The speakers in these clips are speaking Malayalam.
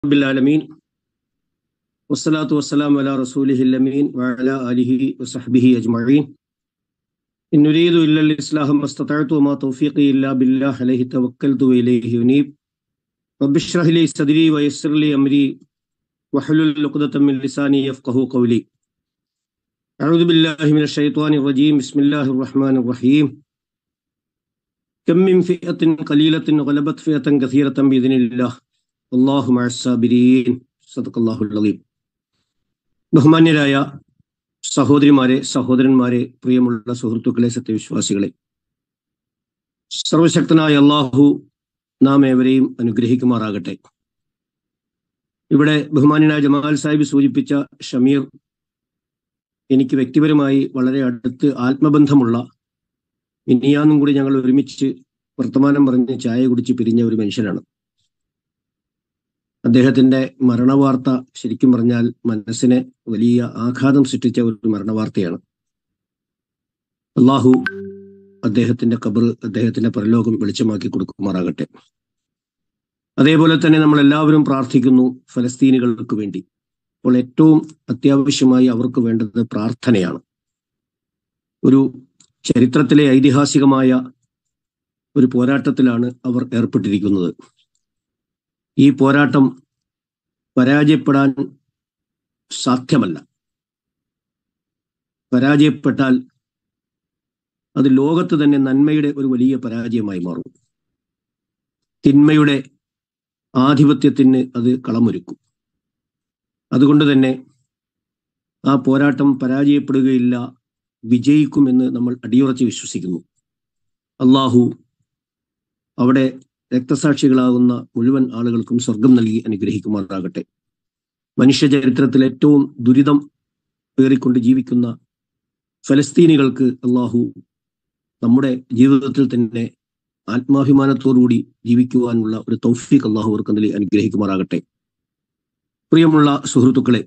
رب العالمين والصلاة والسلام على رسوله الأمين وعلى آله وصحبه أجمعين إن نريد إلا الإصلاح ما استطعت وما توفيقي إلا بالله عليه توكلت وإليه أنيب رب اشرح لي صدري ويسر لي أمري واحلل عقدة من لساني يفقه قولي أعوذ بالله من الشيطان الرجيم بسم الله الرحمن الرحيم كم من فئة قليلة غلبت فئة كثيرة بإذن الله അള്ളാഹു മഴസാബിരീൻ സദക്കല്ലാഹുല്ലീം ബഹുമാന്യരായ സഹോദരിമാരെ സഹോദരന്മാരെ പ്രിയമുള്ള സുഹൃത്തുക്കളെ സത്യവിശ്വാസികളെ സർവശക്തനായ അള്ളാഹു നാം ഏവരെയും അനുഗ്രഹിക്കുമാറാകട്ടെ ഇവിടെ ബഹുമാന്യനായ ജമാൽ സാഹിബ് സൂചിപ്പിച്ച ഷമീർ എനിക്ക് വ്യക്തിപരമായി വളരെ അടുത്ത് ആത്മബന്ധമുള്ള ഇനിയാന്നും കൂടി ഞങ്ങൾ ഒരുമിച്ച് വർത്തമാനം പറഞ്ഞ് ചായ കുടിച്ച് പിരിഞ്ഞ ഒരു മനുഷ്യനാണ് അദ്ദേഹത്തിന്റെ മരണവാർത്ത ശരിക്കും പറഞ്ഞാൽ മനസ്സിനെ വലിയ ആഘാതം സൃഷ്ടിച്ച ഒരു മരണവാർത്തയാണ് അള്ളാഹു അദ്ദേഹത്തിന്റെ കബർ അദ്ദേഹത്തിന്റെ പരലോകം വെളിച്ചമാക്കി കൊടുക്കുമാറാകട്ടെ അതേപോലെ തന്നെ നമ്മൾ എല്ലാവരും പ്രാർത്ഥിക്കുന്നു ഫലസ്തീനുകൾക്ക് വേണ്ടി അപ്പോൾ ഏറ്റവും അത്യാവശ്യമായി അവർക്ക് വേണ്ടത് പ്രാർത്ഥനയാണ് ഒരു ചരിത്രത്തിലെ ഐതിഹാസികമായ ഒരു പോരാട്ടത്തിലാണ് അവർ ഏർപ്പെട്ടിരിക്കുന്നത് ഈ പോരാട്ടം പരാജയപ്പെടാൻ സാധ്യമല്ല പരാജയപ്പെട്ടാൽ അത് ലോകത്ത് തന്നെ നന്മയുടെ ഒരു വലിയ പരാജയമായി മാറും തിന്മയുടെ ആധിപത്യത്തിന് അത് കളമൊരുക്കും അതുകൊണ്ട് തന്നെ ആ പോരാട്ടം പരാജയപ്പെടുകയില്ല വിജയിക്കുമെന്ന് നമ്മൾ അടിയുറച്ച് വിശ്വസിക്കുന്നു അള്ളാഹു അവിടെ രക്തസാക്ഷികളാകുന്ന മുഴുവൻ ആളുകൾക്കും സ്വർഗം നൽകി അനുഗ്രഹിക്കുമാറാകട്ടെ മനുഷ്യ ചരിത്രത്തിൽ ഏറ്റവും ദുരിതം പേറിക്കൊണ്ട് ജീവിക്കുന്ന ഫലസ്തീനികൾക്ക് അള്ളാഹു നമ്മുടെ ജീവിതത്തിൽ തന്നെ ആത്മാഭിമാനത്തോടുകൂടി ജീവിക്കുവാനുള്ള ഒരു തൗഫീഖ് അള്ളാഹു അവർക്ക് നൽകി അനുഗ്രഹിക്കുമാറാകട്ടെ പ്രിയമുള്ള സുഹൃത്തുക്കളെ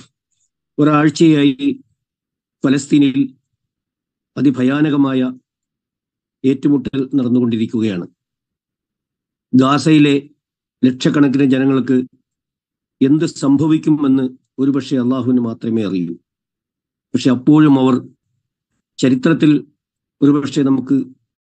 ഒരാഴ്ചയായി ഫലസ്തീനിൽ അതിഭയാനകമായ ഏറ്റുമുട്ടൽ നടന്നുകൊണ്ടിരിക്കുകയാണ് ഗാസയിലെ ലക്ഷക്കണക്കിന് ജനങ്ങൾക്ക് എന്ത് സംഭവിക്കുമെന്ന് ഒരുപക്ഷെ അള്ളാഹുവിന് മാത്രമേ അറിയൂ പക്ഷെ അപ്പോഴും അവർ ചരിത്രത്തിൽ ഒരുപക്ഷെ നമുക്ക്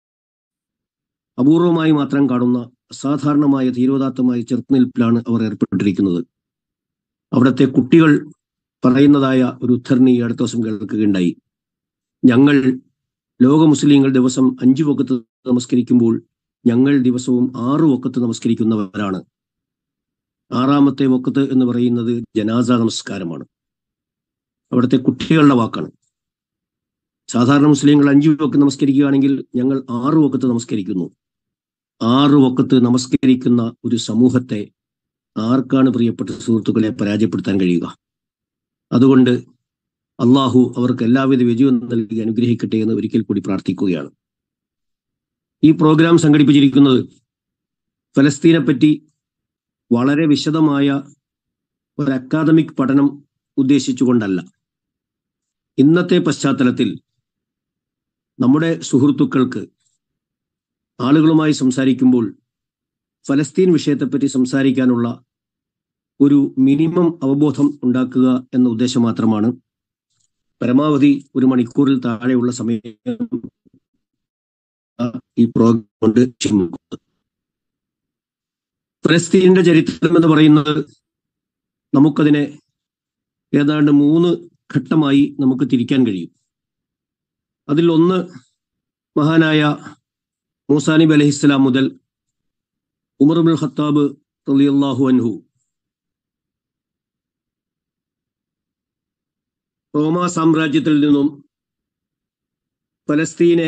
അപൂർവമായി മാത്രം കാണുന്ന അസാധാരണമായ ധീരോദാത്തമായ ചെറുത്തുനിൽപ്പിലാണ് അവർ ഏർപ്പെട്ടിരിക്കുന്നത് അവിടുത്തെ കുട്ടികൾ പറയുന്നതായ ഒരു ഉദ്ധരണി അടുത്ത ദിവസം കേൾക്കുകയുണ്ടായി ഞങ്ങൾ ലോക മുസ്ലിങ്ങൾ ദിവസം അഞ്ചു വക്കത്ത് നമസ്കരിക്കുമ്പോൾ ഞങ്ങൾ ദിവസവും ആറ് വക്കത്ത് നമസ്കരിക്കുന്നവരാണ് ആറാമത്തെ വക്കത്ത് എന്ന് പറയുന്നത് ജനാസ നമസ്കാരമാണ് അവിടുത്തെ കുട്ടികളുടെ വാക്കാണ് സാധാരണ മുസ്ലിങ്ങൾ അഞ്ചു വക്കത്ത് നമസ്കരിക്കുകയാണെങ്കിൽ ഞങ്ങൾ ആറ് വക്കത്ത് നമസ്കരിക്കുന്നു ആറ് വക്കത്ത് നമസ്കരിക്കുന്ന ഒരു സമൂഹത്തെ ആർക്കാണ് പ്രിയപ്പെട്ട സുഹൃത്തുക്കളെ പരാജയപ്പെടുത്താൻ കഴിയുക അതുകൊണ്ട് അള്ളാഹു അവർക്ക് എല്ലാവിധ വിജയവും നൽകി അനുഗ്രഹിക്കട്ടെ എന്ന് ഒരിക്കൽ കൂടി പ്രാർത്ഥിക്കുകയാണ് ഈ പ്രോഗ്രാം സംഘടിപ്പിച്ചിരിക്കുന്നത് ഫലസ്തീനെ പറ്റി വളരെ വിശദമായ ഒരു അക്കാദമിക് പഠനം ഉദ്ദേശിച്ചുകൊണ്ടല്ല ഇന്നത്തെ പശ്ചാത്തലത്തിൽ നമ്മുടെ സുഹൃത്തുക്കൾക്ക് ആളുകളുമായി സംസാരിക്കുമ്പോൾ ഫലസ്തീൻ വിഷയത്തെപ്പറ്റി സംസാരിക്കാനുള്ള ഒരു മിനിമം അവബോധം ഉണ്ടാക്കുക എന്ന ഉദ്ദേശം മാത്രമാണ് പരമാവധി ഒരു മണിക്കൂറിൽ താഴെയുള്ള സമയം ഈ പ്രോഗ്രാം കൊണ്ട് ചെയ്യുന്നത് ഫലസ്തീനിന്റെ ചരിത്രം എന്ന് പറയുന്നത് നമുക്കതിനെ ഏതാണ്ട് മൂന്ന് ഘട്ടമായി നമുക്ക് തിരിക്കാൻ കഴിയും അതിൽ ഒന്ന് മഹാനായ മൂസാനിബ് അലഹിസ്സലാം മുതൽ ഉമർബുൽ ഖത്താബ് റളിയല്ലാഹു അൻഹു റോമ സാമ്രാജ്യത്തിൽ നിന്നും ഫലസ്തീനെ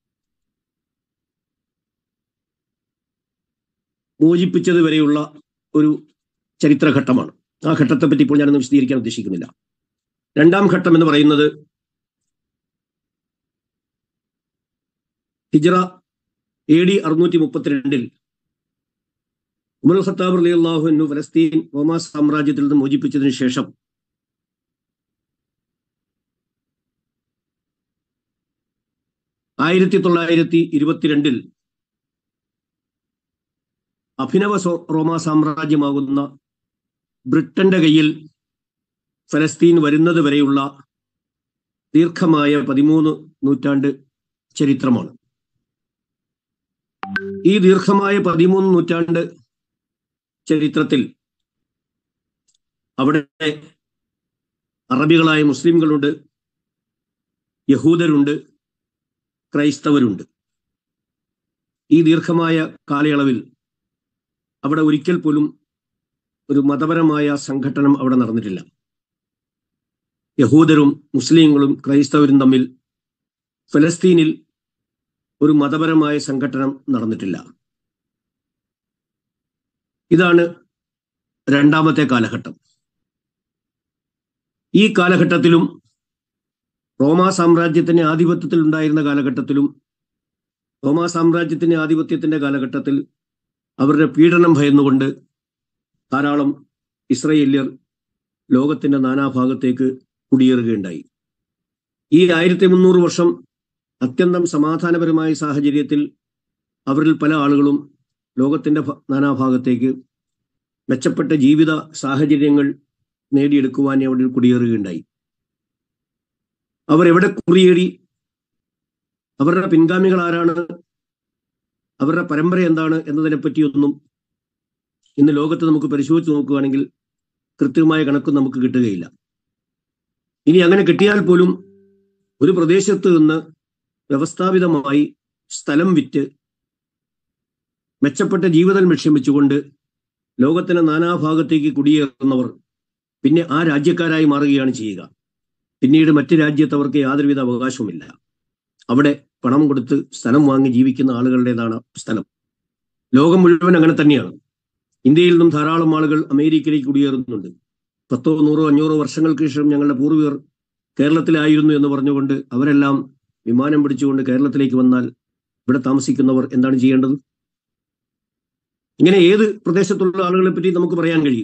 മോചിപ്പിച്ചത് വരെയുള്ള ഒരു ചരിത്രഘട്ടമാണ് ആ ഘട്ടത്തെ പറ്റി ഇപ്പോൾ ഞാനൊന്ന് വിശദീകരിക്കാൻ ഉദ്ദേശിക്കുന്നില്ല രണ്ടാം ഘട്ടം എന്ന് പറയുന്നത് ഹിജറ എ ഡി അറുന്നൂറ്റി മുപ്പത്തിരണ്ടിൽ ഉമർ ഖത്താബ് അലി അള്ളാഹു ഫലസ്തീൻ റോമാ സാമ്രാജ്യത്തിൽ നിന്ന് മോചിപ്പിച്ചതിന് ശേഷം ആയിരത്തി തൊള്ളായിരത്തി ഇരുപത്തിരണ്ടിൽ അഭിനവ സോ- റോമാ സാമ്രാജ്യമാകുന്ന ബ്രിട്ടന്റെ കയ്യിൽ ഫലസ്തീൻ വരുന്നത് വരെയുള്ള ദീർഘമായ പതിമൂന്ന് നൂറ്റാണ്ട് ചരിത്രമാണ് ഈ ദീർഘമായ പതിമൂന്ന് നൂറ്റാണ്ട് ചരിത്രത്തിൽ അവിടെ അറബികളായ മുസ്ലിംകളുണ്ട് യഹൂദരുണ്ട് ക്രൈസ്തവരുണ്ട് ഈ ദീർഘമായ കാലയളവിൽ അവിടെ ഒരിക്കൽ പോലും ഒരു മതപരമായ സംഘടനം അവിടെ നടന്നിട്ടില്ല യഹൂദരും മുസ്ലിങ്ങളും ക്രൈസ്തവരും തമ്മിൽ ഫലസ്തീനിൽ ഒരു മതപരമായ സംഘടനം നടന്നിട്ടില്ല ഇതാണ് രണ്ടാമത്തെ കാലഘട്ടം ഈ കാലഘട്ടത്തിലും റോമാ സാമ്രാജ്യത്തിന്റെ ആധിപത്യത്തിൽ ഉണ്ടായിരുന്ന കാലഘട്ടത്തിലും റോമാ സാമ്രാജ്യത്തിന്റെ ആധിപത്യത്തിന്റെ കാലഘട്ടത്തിൽ അവരുടെ പീഡനം ഭയന്നുകൊണ്ട് ധാരാളം ഇസ്രയേല്യർ ലോകത്തിന്റെ നാനാഭാഗത്തേക്ക് കുടിയേറുകയുണ്ടായി ഈ ആയിരത്തി മുന്നൂറ് വർഷം അത്യന്തം സമാധാനപരമായ സാഹചര്യത്തിൽ അവരിൽ പല ആളുകളും ലോകത്തിന്റെ നാനാഭാഗത്തേക്ക് മെച്ചപ്പെട്ട ജീവിത സാഹചര്യങ്ങൾ നേടിയെടുക്കുവാൻ അവിടെ കുടിയേറുകയുണ്ടായി അവർ എവിടെ കുടിയേറി അവരുടെ പിൻഗാമികൾ ആരാണ് അവരുടെ പരമ്പര എന്താണ് എന്നതിനെ പറ്റിയൊന്നും ഇന്ന് ലോകത്ത് നമുക്ക് പരിശോധിച്ച് നോക്കുകയാണെങ്കിൽ കൃത്യമായ കണക്ക് നമുക്ക് കിട്ടുകയില്ല ഇനി അങ്ങനെ കിട്ടിയാൽ പോലും ഒരു പ്രദേശത്ത് നിന്ന് വ്യവസ്ഥാപിതമായി സ്ഥലം വിറ്റ് മെച്ചപ്പെട്ട ജീവിതം ലക്ഷ്യം വെച്ചുകൊണ്ട് ലോകത്തിന്റെ നാനാഭാഗത്തേക്ക് കുടിയേറുന്നവർ പിന്നെ ആ രാജ്യക്കാരായി മാറുകയാണ് ചെയ്യുക പിന്നീട് മറ്റ് രാജ്യത്ത് അവർക്ക് യാതൊരുവിധ അവകാശവുമില്ല അവിടെ പണം കൊടുത്ത് സ്ഥലം വാങ്ങി ജീവിക്കുന്ന ആളുകളുടേതാണ് സ്ഥലം ലോകം മുഴുവൻ അങ്ങനെ തന്നെയാണ് ഇന്ത്യയിൽ നിന്നും ധാരാളം ആളുകൾ അമേരിക്കയിലേക്ക് കുടിയേറുന്നുണ്ട് പത്തോ നൂറോ അഞ്ഞൂറോ വർഷങ്ങൾക്ക് ശേഷം ഞങ്ങളുടെ പൂർവികർ കേരളത്തിലായിരുന്നു എന്ന് പറഞ്ഞുകൊണ്ട് അവരെല്ലാം വിമാനം പിടിച്ചുകൊണ്ട് കേരളത്തിലേക്ക് വന്നാൽ ഇവിടെ താമസിക്കുന്നവർ എന്താണ് ചെയ്യേണ്ടത് ഇങ്ങനെ ഏത് പ്രദേശത്തുള്ള ആളുകളെ പറ്റി നമുക്ക് പറയാൻ കഴിയും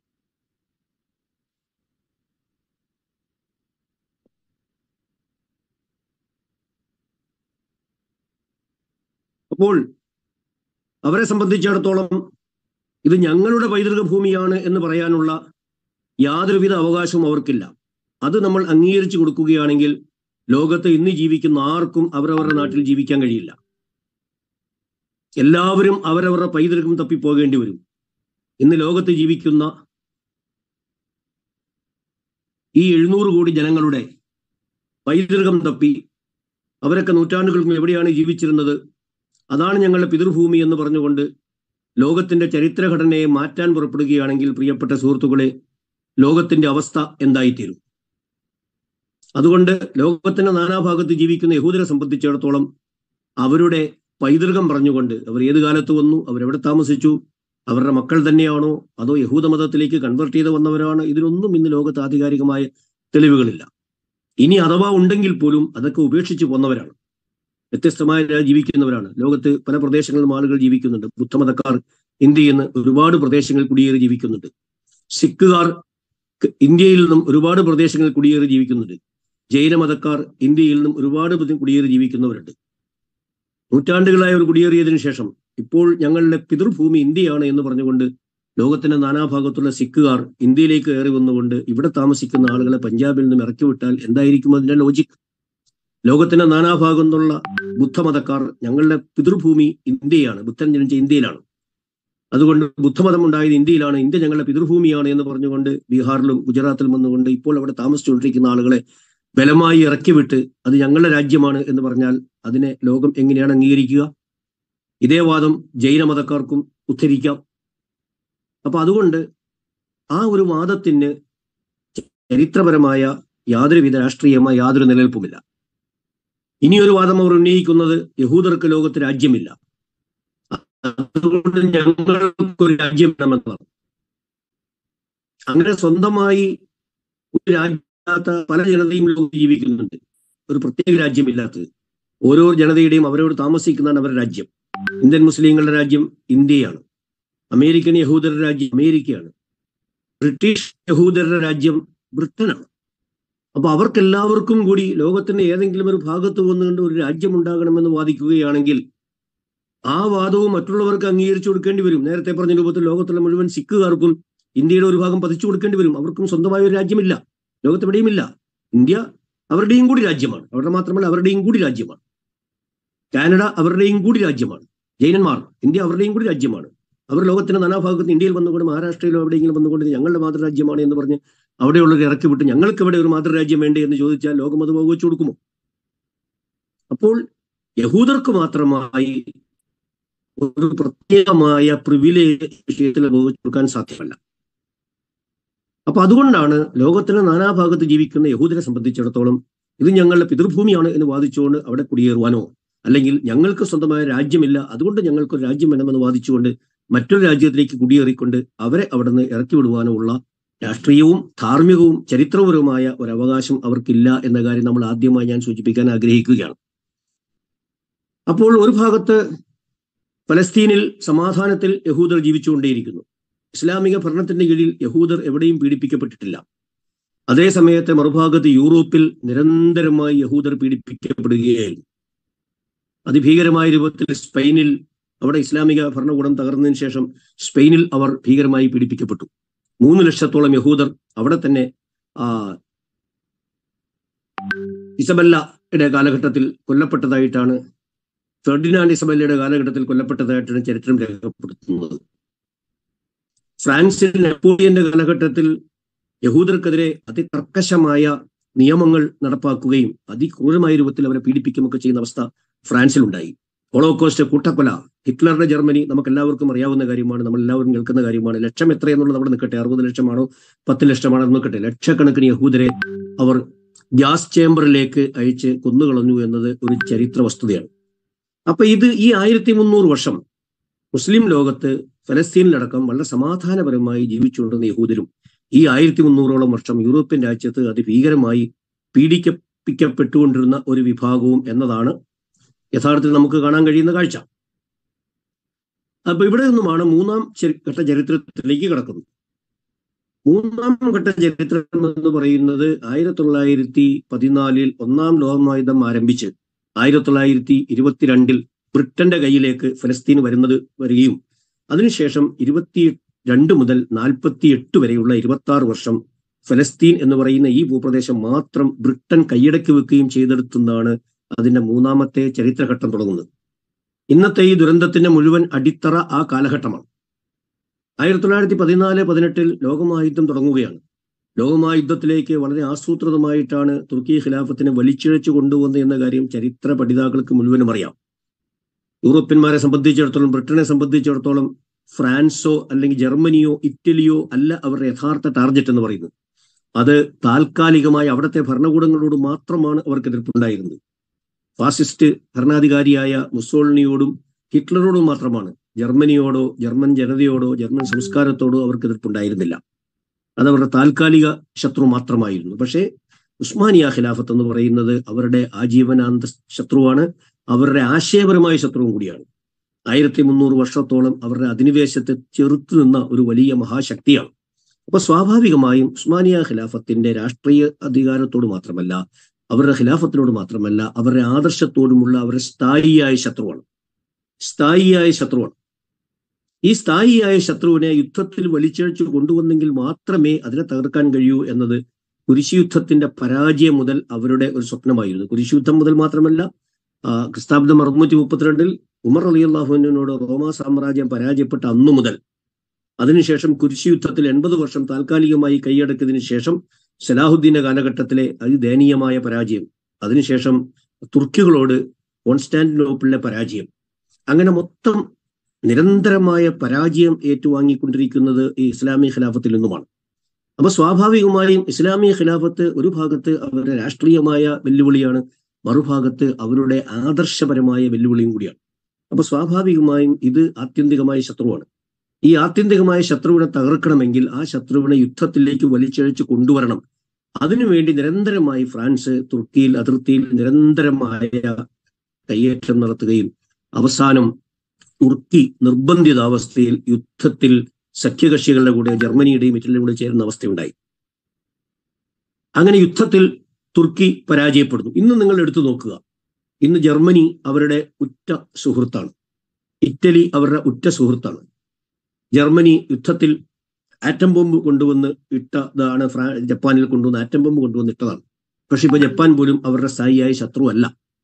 അപ്പോൾ അവരെ സംബന്ധിച്ചിടത്തോളം ഇത് ഞങ്ങളുടെ പൈതൃക ഭൂമിയാണ് എന്ന് പറയാനുള്ള യാതൊരുവിധ അവകാശവും അവർക്കില്ല അത് നമ്മൾ അംഗീകരിച്ചു കൊടുക്കുകയാണെങ്കിൽ ലോകത്ത് ഇന്ന് ജീവിക്കുന്ന ആർക്കും അവരവരുടെ നാട്ടിൽ ജീവിക്കാൻ കഴിയില്ല എല്ലാവരും അവരവരുടെ പൈതൃകം തപ്പി പോകേണ്ടി വരും ഇന്ന് ലോകത്ത് ജീവിക്കുന്ന ഈ എഴുന്നൂറ് കോടി ജനങ്ങളുടെ പൈതൃകം തപ്പി അവരൊക്കെ നൂറ്റാണ്ടുകൾക്ക് എവിടെയാണ് ജീവിച്ചിരുന്നത് അതാണ് ഞങ്ങളുടെ പിതൃഭൂമി എന്ന് പറഞ്ഞുകൊണ്ട് ലോകത്തിന്റെ ചരിത്രഘടനയെ മാറ്റാൻ പുറപ്പെടുകയാണെങ്കിൽ പ്രിയപ്പെട്ട സുഹൃത്തുക്കളെ ലോകത്തിന്റെ അവസ്ഥ എന്തായിത്തീരും അതുകൊണ്ട് ലോകത്തിന്റെ നാനാഭാഗത്ത് ജീവിക്കുന്ന യഹൂദരെ സംബന്ധിച്ചിടത്തോളം അവരുടെ പൈതൃകം പറഞ്ഞുകൊണ്ട് അവർ ഏത് കാലത്ത് വന്നു അവരെവിടെ താമസിച്ചു അവരുടെ മക്കൾ തന്നെയാണോ അതോ യഹൂദ മതത്തിലേക്ക് കൺവെർട്ട് ചെയ്ത് വന്നവരാണ് ഇതിനൊന്നും ഇന്ന് ലോകത്ത് ആധികാരികമായ തെളിവുകളില്ല ഇനി അഥവാ ഉണ്ടെങ്കിൽ പോലും അതൊക്കെ ഉപേക്ഷിച്ച് പോന്നവരാണ് വ്യത്യസ്തമായ ജീവിക്കുന്നവരാണ് ലോകത്ത് പല പ്രദേശങ്ങളിലും ആളുകൾ ജീവിക്കുന്നുണ്ട് ബുദ്ധമതക്കാർ ഇന്ത്യയിൽ നിന്ന് ഒരുപാട് പ്രദേശങ്ങളിൽ കുടിയേറി ജീവിക്കുന്നുണ്ട് സിഖുകാർ ഇന്ത്യയിൽ നിന്നും ഒരുപാട് പ്രദേശങ്ങളിൽ കുടിയേറി ജീവിക്കുന്നുണ്ട് ജൈനമതക്കാർ ഇന്ത്യയിൽ നിന്നും ഒരുപാട് കുടിയേറി ജീവിക്കുന്നവരുണ്ട് നൂറ്റാണ്ടുകളായ ഒരു കുടിയേറിയതിനു ശേഷം ഇപ്പോൾ ഞങ്ങളുടെ പിതൃഭൂമി ഇന്ത്യയാണ് എന്ന് പറഞ്ഞുകൊണ്ട് ലോകത്തിന്റെ നാനാഭാഗത്തുള്ള സിഖുകാർ ഇന്ത്യയിലേക്ക് കയറി വന്നുകൊണ്ട് ഇവിടെ താമസിക്കുന്ന ആളുകളെ പഞ്ചാബിൽ നിന്നും ഇറക്കി വിട്ടാൽ എന്തായിരിക്കും അതിന്റെ ലോജിക് ലോകത്തിന്റെ നാനാഭാഗം നിന്നുള്ള ബുദ്ധമതക്കാർ ഞങ്ങളുടെ പിതൃഭൂമി ഇന്ത്യയാണ് ബുദ്ധൻ ജനിച്ച ഇന്ത്യയിലാണ് അതുകൊണ്ട് ബുദ്ധമതം ഉണ്ടായത് ഇന്ത്യയിലാണ് ഇന്ത്യ ഞങ്ങളുടെ പിതൃഭൂമിയാണ് എന്ന് പറഞ്ഞുകൊണ്ട് ബീഹാറിലും ഗുജറാത്തിലും വന്നുകൊണ്ട് ഇപ്പോൾ അവിടെ താമസിച്ചുകൊണ്ടിരിക്കുന്ന ആളുകളെ ബലമായി ഇറക്കിവിട്ട് അത് ഞങ്ങളുടെ രാജ്യമാണ് എന്ന് പറഞ്ഞാൽ അതിനെ ലോകം എങ്ങനെയാണ് അംഗീകരിക്കുക ഇതേ വാദം ജൈനമതക്കാർക്കും ഉദ്ധരിക്കാം അപ്പൊ അതുകൊണ്ട് ആ ഒരു വാദത്തിന് ചരിത്രപരമായ യാതൊരുവിധ രാഷ്ട്രീയമായ യാതൊരു നിലനിൽപ്പുമില്ല ഇനിയൊരു വാദം അവർ ഉന്നയിക്കുന്നത് യഹൂദർക്ക് ലോകത്ത് രാജ്യമില്ല അതുകൊണ്ട് ഞങ്ങൾക്കൊരു രാജ്യം വേണമെന്നാണ് അങ്ങനെ സ്വന്തമായി ഒരു രാജ്യമില്ലാത്ത പല ജനതയും ലോകത്ത് ജീവിക്കുന്നുണ്ട് ഒരു പ്രത്യേക രാജ്യമില്ലാത്തത് ഓരോ ജനതയുടെയും അവരോട് താമസിക്കുന്നതാണ് അവരുടെ രാജ്യം ഇന്ത്യൻ മുസ്ലിങ്ങളുടെ രാജ്യം ഇന്ത്യയാണ് അമേരിക്കൻ യഹൂദരുടെ രാജ്യം അമേരിക്കയാണ് ബ്രിട്ടീഷ് യഹൂദരുടെ രാജ്യം ബ്രിട്ടനാണ് അപ്പൊ അവർക്കെല്ലാവർക്കും കൂടി ലോകത്തിന്റെ ഏതെങ്കിലും ഒരു ഭാഗത്ത് വന്നുകൊണ്ട് ഒരു രാജ്യം ഉണ്ടാകണമെന്ന് വാദിക്കുകയാണെങ്കിൽ ആ വാദവും മറ്റുള്ളവർക്ക് അംഗീകരിച്ചു കൊടുക്കേണ്ടി വരും നേരത്തെ പറഞ്ഞ രൂപത്തിൽ ലോകത്തുള്ള മുഴുവൻ സിഖുകാർക്കും ഇന്ത്യയുടെ ഒരു ഭാഗം പതിച്ചു കൊടുക്കേണ്ടി വരും അവർക്കും സ്വന്തമായ ഒരു രാജ്യമില്ല ലോകത്തെവിടെയുമില്ല ഇന്ത്യ അവരുടെയും കൂടി രാജ്യമാണ് അവരുടെ മാത്രമല്ല അവരുടെയും കൂടി രാജ്യമാണ് കാനഡ അവരുടെയും കൂടി രാജ്യമാണ് ജൈനന്മാർ ഇന്ത്യ അവരുടെയും കൂടി രാജ്യമാണ് അവർ ലോകത്തിന്റെ നാനാഭാഗത്ത് ഇന്ത്യയിൽ വന്നുകൊണ്ട് മഹാരാഷ്ട്രയിലോ എവിടെയെങ്കിലും വന്നുകൊണ്ട് ഞങ്ങളുടെ മാതൃരാജ്യമാണ് എന്ന് പറഞ്ഞ് അവിടെയുള്ളവർ ഇറക്കി വിട്ട് ഞങ്ങൾക്ക് ഇവിടെ ഒരു മാതൃരാജ്യം വേണ്ടേ എന്ന് ചോദിച്ചാൽ ലോകം അത് വകുവെച്ചു കൊടുക്കുമോ അപ്പോൾ യഹൂദർക്ക് മാത്രമായി ഒരു പ്രത്യേകമായ പ്രിവിലേജ് വിഷയത്തിൽ വകുവെച്ചു കൊടുക്കാൻ സാധ്യമല്ല അപ്പൊ അതുകൊണ്ടാണ് ലോകത്തിന്റെ നാനാഭാഗത്ത് ജീവിക്കുന്ന യഹൂദരെ സംബന്ധിച്ചിടത്തോളം ഇത് ഞങ്ങളുടെ പിതൃഭൂമിയാണ് എന്ന് വാദിച്ചുകൊണ്ട് അവിടെ കുടിയേറുവാനോ അല്ലെങ്കിൽ ഞങ്ങൾക്ക് സ്വന്തമായ രാജ്യമില്ല അതുകൊണ്ട് ഞങ്ങൾക്ക് ഒരു രാജ്യം വേണമെന്ന് വാദിച്ചുകൊണ്ട് മറ്റൊരു രാജ്യത്തിലേക്ക് കുടിയേറിക്കൊണ്ട് അവരെ അവിടെ നിന്ന് ഇറക്കി വിടുവാനോ ഉള്ള രാഷ്ട്രീയവും ധാർമ്മികവും ചരിത്രപരവുമായ ഒരു അവകാശം അവർക്കില്ല എന്ന കാര്യം നമ്മൾ ആദ്യമായി ഞാൻ സൂചിപ്പിക്കാൻ ആഗ്രഹിക്കുകയാണ് അപ്പോൾ ഒരു ഭാഗത്ത് ഫലസ്തീനിൽ സമാധാനത്തിൽ യഹൂദർ ജീവിച്ചുകൊണ്ടേയിരിക്കുന്നു ഇസ്ലാമിക ഭരണത്തിന്റെ കീഴിൽ യഹൂദർ എവിടെയും പീഡിപ്പിക്കപ്പെട്ടിട്ടില്ല അതേ സമയത്ത് മറുഭാഗത്ത് യൂറോപ്പിൽ നിരന്തരമായി യഹൂദർ പീഡിപ്പിക്കപ്പെടുകയായിരുന്നു അതിഭീകരമായ രൂപത്തിൽ സ്പെയിനിൽ അവിടെ ഇസ്ലാമിക ഭരണകൂടം തകർന്നതിന് ശേഷം സ്പെയിനിൽ അവർ ഭീകരമായി പീഡിപ്പിക്കപ്പെട്ടു മൂന്ന് ലക്ഷത്തോളം യഹൂദർ അവിടെ തന്നെ ആ ഇസബല്ലയുടെ കാലഘട്ടത്തിൽ കൊല്ലപ്പെട്ടതായിട്ടാണ് ഫെർഡിനാൻഡ് ഇസബല്ലയുടെ കാലഘട്ടത്തിൽ കൊല്ലപ്പെട്ടതായിട്ടാണ് ചരിത്രം രേഖപ്പെടുത്തുന്നത് ഫ്രാൻസിൽ നെപ്പോളിയന്റെ കാലഘട്ടത്തിൽ യഹൂദർക്കെതിരെ അതികർക്കശമായ നിയമങ്ങൾ നടപ്പാക്കുകയും അതിക്രൂരമായ രൂപത്തിൽ അവരെ പീഡിപ്പിക്കുകയൊക്കെ ചെയ്യുന്ന അവസ്ഥ ഫ്രാൻസിലുണ്ടായി ഹോളോകോസ്റ്റ് കൂട്ടക്കൊല ഹിറ്റ്ലറുടെ ജർമ്മനി നമുക്ക് എല്ലാവർക്കും അറിയാവുന്ന കാര്യമാണ് നമ്മൾ എല്ലാവരും കേൾക്കുന്ന കാര്യമാണ് ലക്ഷം എത്രയെന്നുള്ളത് അവിടെ നിൽക്കട്ടെ അറുപത് ലക്ഷമാണോ പത്ത് ലക്ഷമാണോ നിൽക്കട്ടെ ലക്ഷക്കണക്കിന് യഹൂദരെ അവർ ഗ്യാസ് ചേംബറിലേക്ക് അയച്ച് കൊന്നുകളഞ്ഞു എന്നത് ഒരു ചരിത്ര വസ്തുതയാണ് അപ്പൊ ഇത് ഈ ആയിരത്തി മുന്നൂറ് വർഷം മുസ്ലിം ലോകത്ത് ഫലസ്തീനിലടക്കം വളരെ സമാധാനപരമായി ജീവിച്ചുകൊണ്ടിരുന്ന യഹൂദരും ഈ ആയിരത്തി മുന്നൂറോളം വർഷം യൂറോപ്യൻ രാജ്യത്ത് അതിഭീകരമായി പീഡിപ്പിക്കപ്പെട്ടുകൊണ്ടിരുന്ന ഒരു വിഭാഗവും എന്നതാണ് യഥാർത്ഥത്തിൽ നമുക്ക് കാണാൻ കഴിയുന്ന കാഴ്ച അപ്പൊ ഇവിടെ നിന്നുമാണ് മൂന്നാം ഘട്ട ചരിത്രത്തിലേക്ക് കിടക്കുന്നത് മൂന്നാം ഘട്ട ചരിത്രം എന്ന് പറയുന്നത് ആയിരത്തി തൊള്ളായിരത്തി പതിനാലിൽ ഒന്നാം ലോകമായുധം ആരംഭിച്ച് ആയിരത്തി തൊള്ളായിരത്തി ഇരുപത്തിരണ്ടിൽ ബ്രിട്ടന്റെ കയ്യിലേക്ക് ഫലസ്തീൻ വരുന്നത് വരികയും അതിനുശേഷം ഇരുപത്തി രണ്ട് മുതൽ നാൽപ്പത്തി എട്ട് വരെയുള്ള ഇരുപത്തി ആറ് വർഷം ഫലസ്തീൻ എന്ന് പറയുന്ന ഈ ഭൂപ്രദേശം മാത്രം ബ്രിട്ടൻ കൈയടക്കി വെക്കുകയും ചെയ്തെടുത്തുന്നതാണ് അതിന്റെ മൂന്നാമത്തെ ചരിത്രഘട്ടം തുടങ്ങുന്നത് ഇന്നത്തെ ഈ ദുരന്തത്തിന്റെ മുഴുവൻ അടിത്തറ ആ കാലഘട്ടമാണ് ആയിരത്തി തൊള്ളായിരത്തി പതിനാല് പതിനെട്ടിൽ ലോകമഹായുദ്ധം തുടങ്ങുകയാണ് ലോകമഹായുദ്ധത്തിലേക്ക് വളരെ ആസൂത്രിതമായിട്ടാണ് തുർക്കി ഖിലാഫത്തിനെ വലിച്ചിഴച്ചു കൊണ്ടുവന്നത് എന്ന കാര്യം ചരിത്ര പഠിതാക്കൾക്ക് മുഴുവനും അറിയാം യൂറോപ്യന്മാരെ സംബന്ധിച്ചിടത്തോളം ബ്രിട്ടനെ സംബന്ധിച്ചിടത്തോളം ഫ്രാൻസോ അല്ലെങ്കിൽ ജർമ്മനിയോ ഇറ്റലിയോ അല്ല അവരുടെ യഥാർത്ഥ ടാർഗറ്റ് എന്ന് പറയുന്നത് അത് താൽക്കാലികമായി അവിടുത്തെ ഭരണകൂടങ്ങളോട് മാത്രമാണ് അവർക്ക് എതിർപ്പുണ്ടായിരുന്നത് ഫാസിസ്റ്റ് ഭരണാധികാരിയായ മുസോളിനിയോടും ഹിറ്റ്ലറോടും മാത്രമാണ് ജർമ്മനിയോടോ ജർമ്മൻ ജനതയോടോ ജർമ്മൻ സംസ്കാരത്തോടോ അവർക്ക് എതിർപ്പുണ്ടായിരുന്നില്ല അത് അവരുടെ താൽക്കാലിക ശത്രു മാത്രമായിരുന്നു പക്ഷേ ഉസ്മാനിയ ഖിലാഫത്ത് എന്ന് പറയുന്നത് അവരുടെ ആജീവനാന്ത ശത്രുവാണ് അവരുടെ ആശയപരമായ ശത്രുവും കൂടിയാണ് ആയിരത്തി മുന്നൂറ് വർഷത്തോളം അവരുടെ അധിനിവേശത്തെ ചെറുത്തു നിന്ന ഒരു വലിയ മഹാശക്തിയാണ് അപ്പൊ സ്വാഭാവികമായും ഉസ്മാനിയ ഖിലാഫത്തിന്റെ രാഷ്ട്രീയ അധികാരത്തോട് മാത്രമല്ല അവരുടെ ഖിലാഫത്തിനോട് മാത്രമല്ല അവരുടെ ആദർശത്തോടുമുള്ള അവരുടെ സ്ഥായിയായ ശത്രുവാണ് സ്ഥായിയായ ശത്രുവാണ് ഈ സ്ഥായിയായ ശത്രുവിനെ യുദ്ധത്തിൽ വലിച്ചഴിച്ചു കൊണ്ടുവന്നെങ്കിൽ മാത്രമേ അതിനെ തകർക്കാൻ കഴിയൂ എന്നത് കുരിശുയുദ്ധത്തിന്റെ പരാജയം മുതൽ അവരുടെ ഒരു സ്വപ്നമായിരുന്നു കുരിശുയുദ്ധം മുതൽ മാത്രമല്ല ക്രിസ്താബ്ദം അറുന്നൂറ്റി മുപ്പത്തിരണ്ടിൽ ഉമർ അലി അള്ളാഹുവിനോട് റോമാ സാമ്രാജ്യം പരാജയപ്പെട്ട അന്നു മുതൽ അതിനുശേഷം കുരിശുയുദ്ധത്തിൽ എൺപത് വർഷം താൽക്കാലികമായി കൈയടക്കിയതിനു ശേഷം സലാഹുദ്ദീന്റെ കാലഘട്ടത്തിലെ അതിദയനീയമായ പരാജയം അതിനുശേഷം തുർക്കികളോട് കോൺസ്റ്റാന്റിനോപ്പിളിലെ പരാജയം അങ്ങനെ മൊത്തം നിരന്തരമായ പരാജയം ഏറ്റുവാങ്ങിക്കൊണ്ടിരിക്കുന്നത് ഈ ഇസ്ലാമി ഖിലാഫത്തിൽ നിന്നുമാണ് അപ്പൊ സ്വാഭാവികമായും ഇസ്ലാമിക ഖിലാഫത്ത് ഒരു ഭാഗത്ത് അവരുടെ രാഷ്ട്രീയമായ വെല്ലുവിളിയാണ് മറുഭാഗത്ത് അവരുടെ ആദർശപരമായ വെല്ലുവിളിയും കൂടിയാണ് അപ്പൊ സ്വാഭാവികമായും ഇത് ആത്യന്തികമായ ശത്രുവാണ് ഈ ആത്യന്തികമായ ശത്രുവിനെ തകർക്കണമെങ്കിൽ ആ ശത്രുവിനെ യുദ്ധത്തിലേക്ക് വലിച്ചഴിച്ച് കൊണ്ടുവരണം അതിനുവേണ്ടി നിരന്തരമായി ഫ്രാൻസ് തുർക്കിയിൽ അതിർത്തിയിൽ നിരന്തരമായ കയ്യേറ്റം നടത്തുകയും അവസാനം തുർക്കി നിർബന്ധിതാവസ്ഥയിൽ യുദ്ധത്തിൽ സഖ്യകക്ഷികളുടെ കൂടെ ജർമ്മനിയുടെയും ഇറ്റലിയുടെയും കൂടെ ചേരുന്ന അവസ്ഥയുണ്ടായി അങ്ങനെ യുദ്ധത്തിൽ തുർക്കി പരാജയപ്പെടുന്നു ഇന്ന് നിങ്ങൾ എടുത്തു നോക്കുക ഇന്ന് ജർമ്മനി അവരുടെ ഉറ്റ സുഹൃത്താണ് ഇറ്റലി അവരുടെ ഉറ്റ സുഹൃത്താണ് ജർമ്മനി യുദ്ധത്തിൽ ആറ്റം ബോംബ് കൊണ്ടുവന്ന് ഇട്ടതാണ് ഫ്രാ ജപ്പാനിൽ കൊണ്ടുവന്ന് ആറ്റം ബോംബ് കൊണ്ടുവന്ന് ഇട്ടതാണ് പക്ഷെ ഇപ്പൊ ജപ്പാൻ പോലും അവരുടെ സ്ഥായിയായ ശത്രുവല്ല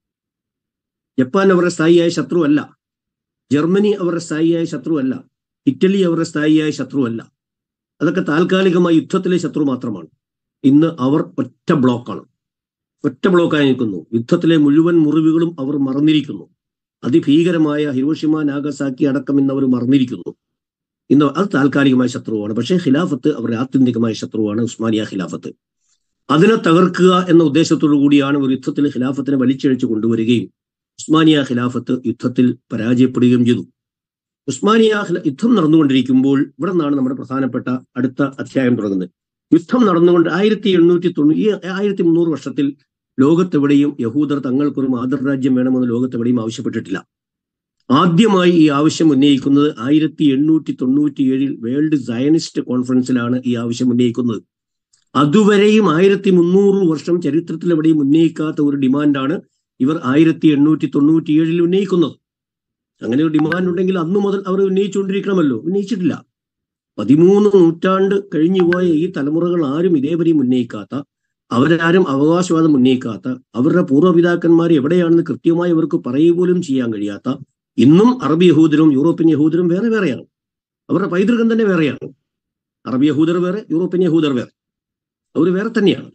ജപ്പാൻ അവരുടെ സ്ഥായിയായ ശത്രുവല്ല ജർമ്മനി അവരുടെ സ്ഥായിയായ ശത്രുവല്ല ഇറ്റലി അവരുടെ സ്ഥായിയായ ശത്രുവല്ല അതൊക്കെ താൽക്കാലികമായ യുദ്ധത്തിലെ ശത്രു മാത്രമാണ് ഇന്ന് അവർ ഒറ്റ ബ്ലോക്കാണ് ഒറ്റ ബ്ലോക്കായി നിൽക്കുന്നു യുദ്ധത്തിലെ മുഴുവൻ മുറിവുകളും അവർ മറന്നിരിക്കുന്നു അതിഭീകരമായ ഹിരോഷിമ നാഗസാക്കി അടക്കം ഇന്ന് അവർ മറന്നിരിക്കുന്നു ഇന്ന് അത് താൽക്കാലികമായ ശത്രുവാണ് പക്ഷേ ഖിലാഫത്ത് അവരുടെ ആത്യന്തികമായ ശത്രുവാണ് ഉസ്മാനിയ ഖിലാഫത്ത് അതിനെ തകർക്കുക എന്ന ഉദ്ദേശത്തോടു കൂടിയാണ് ഒരു യുദ്ധത്തിൽ ഖിലാഫത്തിനെ വലിച്ചഴിച്ചു കൊണ്ടുവരികയും ഉസ്മാനിയ ഖിലാഫത്ത് യുദ്ധത്തിൽ പരാജയപ്പെടുകയും ചെയ്തു ഉസ്മാനിയ യുദ്ധം നടന്നുകൊണ്ടിരിക്കുമ്പോൾ ഇവിടെ നിന്നാണ് നമ്മുടെ പ്രധാനപ്പെട്ട അടുത്ത അധ്യായം തുടങ്ങുന്നത് യുദ്ധം നടന്നുകൊണ്ട് ആയിരത്തി എണ്ണൂറ്റി തൊണ്ണൂ ഈ ആയിരത്തി മുന്നൂറ് വർഷത്തിൽ ലോകത്തെവിടെയും യഹൂദർ തങ്ങൾക്കൊരു മാതൃരാജ്യം വേണമെന്ന് ലോകത്തെവിടെയും ആവശ്യപ്പെട്ടിട്ടില്ല ആദ്യമായി ഈ ആവശ്യം ഉന്നയിക്കുന്നത് ആയിരത്തി എണ്ണൂറ്റി തൊണ്ണൂറ്റി ഏഴിൽ വേൾഡ് സയനിസ്റ്റ് കോൺഫറൻസിലാണ് ഈ ആവശ്യം ഉന്നയിക്കുന്നത് അതുവരെയും ആയിരത്തി മുന്നൂറ് വർഷം ചരിത്രത്തിൽ എവിടെയും ഉന്നയിക്കാത്ത ഒരു ഡിമാൻഡാണ് ഇവർ ആയിരത്തി എണ്ണൂറ്റി തൊണ്ണൂറ്റി ഏഴിൽ ഉന്നയിക്കുന്നത് അങ്ങനെ ഒരു ഡിമാൻഡ് ഉണ്ടെങ്കിൽ അന്നു മുതൽ അവർ ഉന്നയിച്ചുകൊണ്ടിരിക്കണമല്ലോ ഉന്നയിച്ചിട്ടില്ല പതിമൂന്ന് നൂറ്റാണ്ട് കഴിഞ്ഞുപോയ ഈ തലമുറകൾ ആരും ഇതേപരി ഉന്നയിക്കാത്ത അവരാരും അവകാശവാദം ഉന്നയിക്കാത്ത അവരുടെ പൂർവ്വപിതാക്കന്മാർ എവിടെയാണെന്ന് കൃത്യമായി അവർക്ക് പറയുക പോലും ചെയ്യാൻ കഴിയാത്ത ഇന്നും അറബി യഹൂദരും യൂറോപ്യൻ യഹൂദരും വേറെ വേറെയാണ് അവരുടെ പൈതൃകം തന്നെ വേറെയാണ് അറബി യഹൂദർ വേറെ യൂറോപ്യൻ യഹൂദർ വേറെ അവർ വേറെ തന്നെയാണ്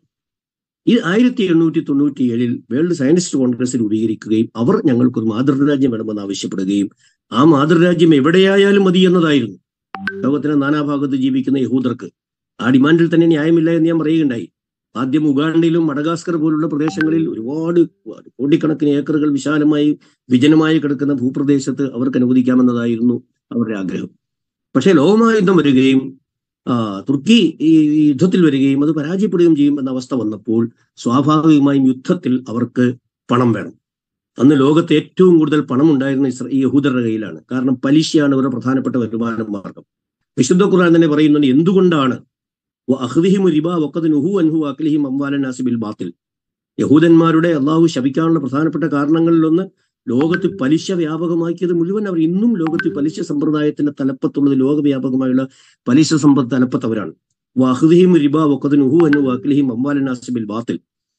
ഈ ആയിരത്തി എണ്ണൂറ്റി തൊണ്ണൂറ്റി ഏഴിൽ വേൾഡ് സയൻറ്റിസ്റ്റ് കോൺഗ്രസ് രൂപീകരിക്കുകയും അവർ ഞങ്ങൾക്കൊരു മാതൃരാജ്യം വേണമെന്ന് ആവശ്യപ്പെടുകയും ആ മാതൃരാജ്യം എവിടെയായാലും മതി എന്നതായിരുന്നു ലോകത്തിന്റെ നാനാഭാഗത്ത് ജീവിക്കുന്ന യഹൂദർക്ക് ആ ഡിമാൻഡിൽ തന്നെ ന്യായമില്ല എന്ന് ഞാൻ പറയുകയുണ്ടായി ആദ്യം ഉഗാണ്ടയിലും മഡഗാസ്കർ പോലുള്ള പ്രദേശങ്ങളിൽ ഒരുപാട് കോടിക്കണക്കിന് ഏക്കറുകൾ വിശാലമായി വിജനമായി കിടക്കുന്ന ഭൂപ്രദേശത്ത് അവർക്ക് അനുവദിക്കാമെന്നതായിരുന്നു അവരുടെ ആഗ്രഹം പക്ഷേ ലോകമായുദ്ധം വരികയും ആ തുർക്കി ഈ യുദ്ധത്തിൽ വരികയും അത് പരാജയപ്പെടുകയും ചെയ്യും എന്ന അവസ്ഥ വന്നപ്പോൾ സ്വാഭാവികമായും യുദ്ധത്തിൽ അവർക്ക് പണം വേണം അന്ന് ലോകത്ത് ഏറ്റവും കൂടുതൽ പണം ഉണ്ടായിരുന്ന ഇസ്ര ഈ യഹൂദരുടെ കയ്യിലാണ് കാരണം പലിശയാണ് അവരുടെ പ്രധാനപ്പെട്ട വരുമാന മാർഗം വിശുദ്ധ ഖുർആൻ തന്നെ പറയുന്നുണ്ട് എന്തുകൊണ്ടാണ് അഹ്ദിഹിം റിബ വക്കത് നുഹു അൻഹു അഖ്ലിഹിം അംവാലൻ നാസിബിൽ ബാത്തിൽ യഹൂദന്മാരുടെ അള്ളാഹു ശപിക്കാനുള്ള പ്രധാനപ്പെട്ട കാരണങ്ങളിലൊന്ന് ലോകത്ത് പലിശ വ്യാപകമാക്കിയത് മുഴുവൻ അവർ ഇന്നും ലോകത്ത് പലിശ സമ്പ്രദായത്തിന്റെ തലപ്പത്തുള്ളത് ലോകവ്യാപകമായുള്ള പലിശ സമ്പത്ത് തലപ്പത്തവരാണ് വാഹുദിഹിം റിബ വക്കത് നുഹു അൻഹു അഖ്ലിഹിം അംവാലൻ നാസിബിൽ ബാത്തിൽ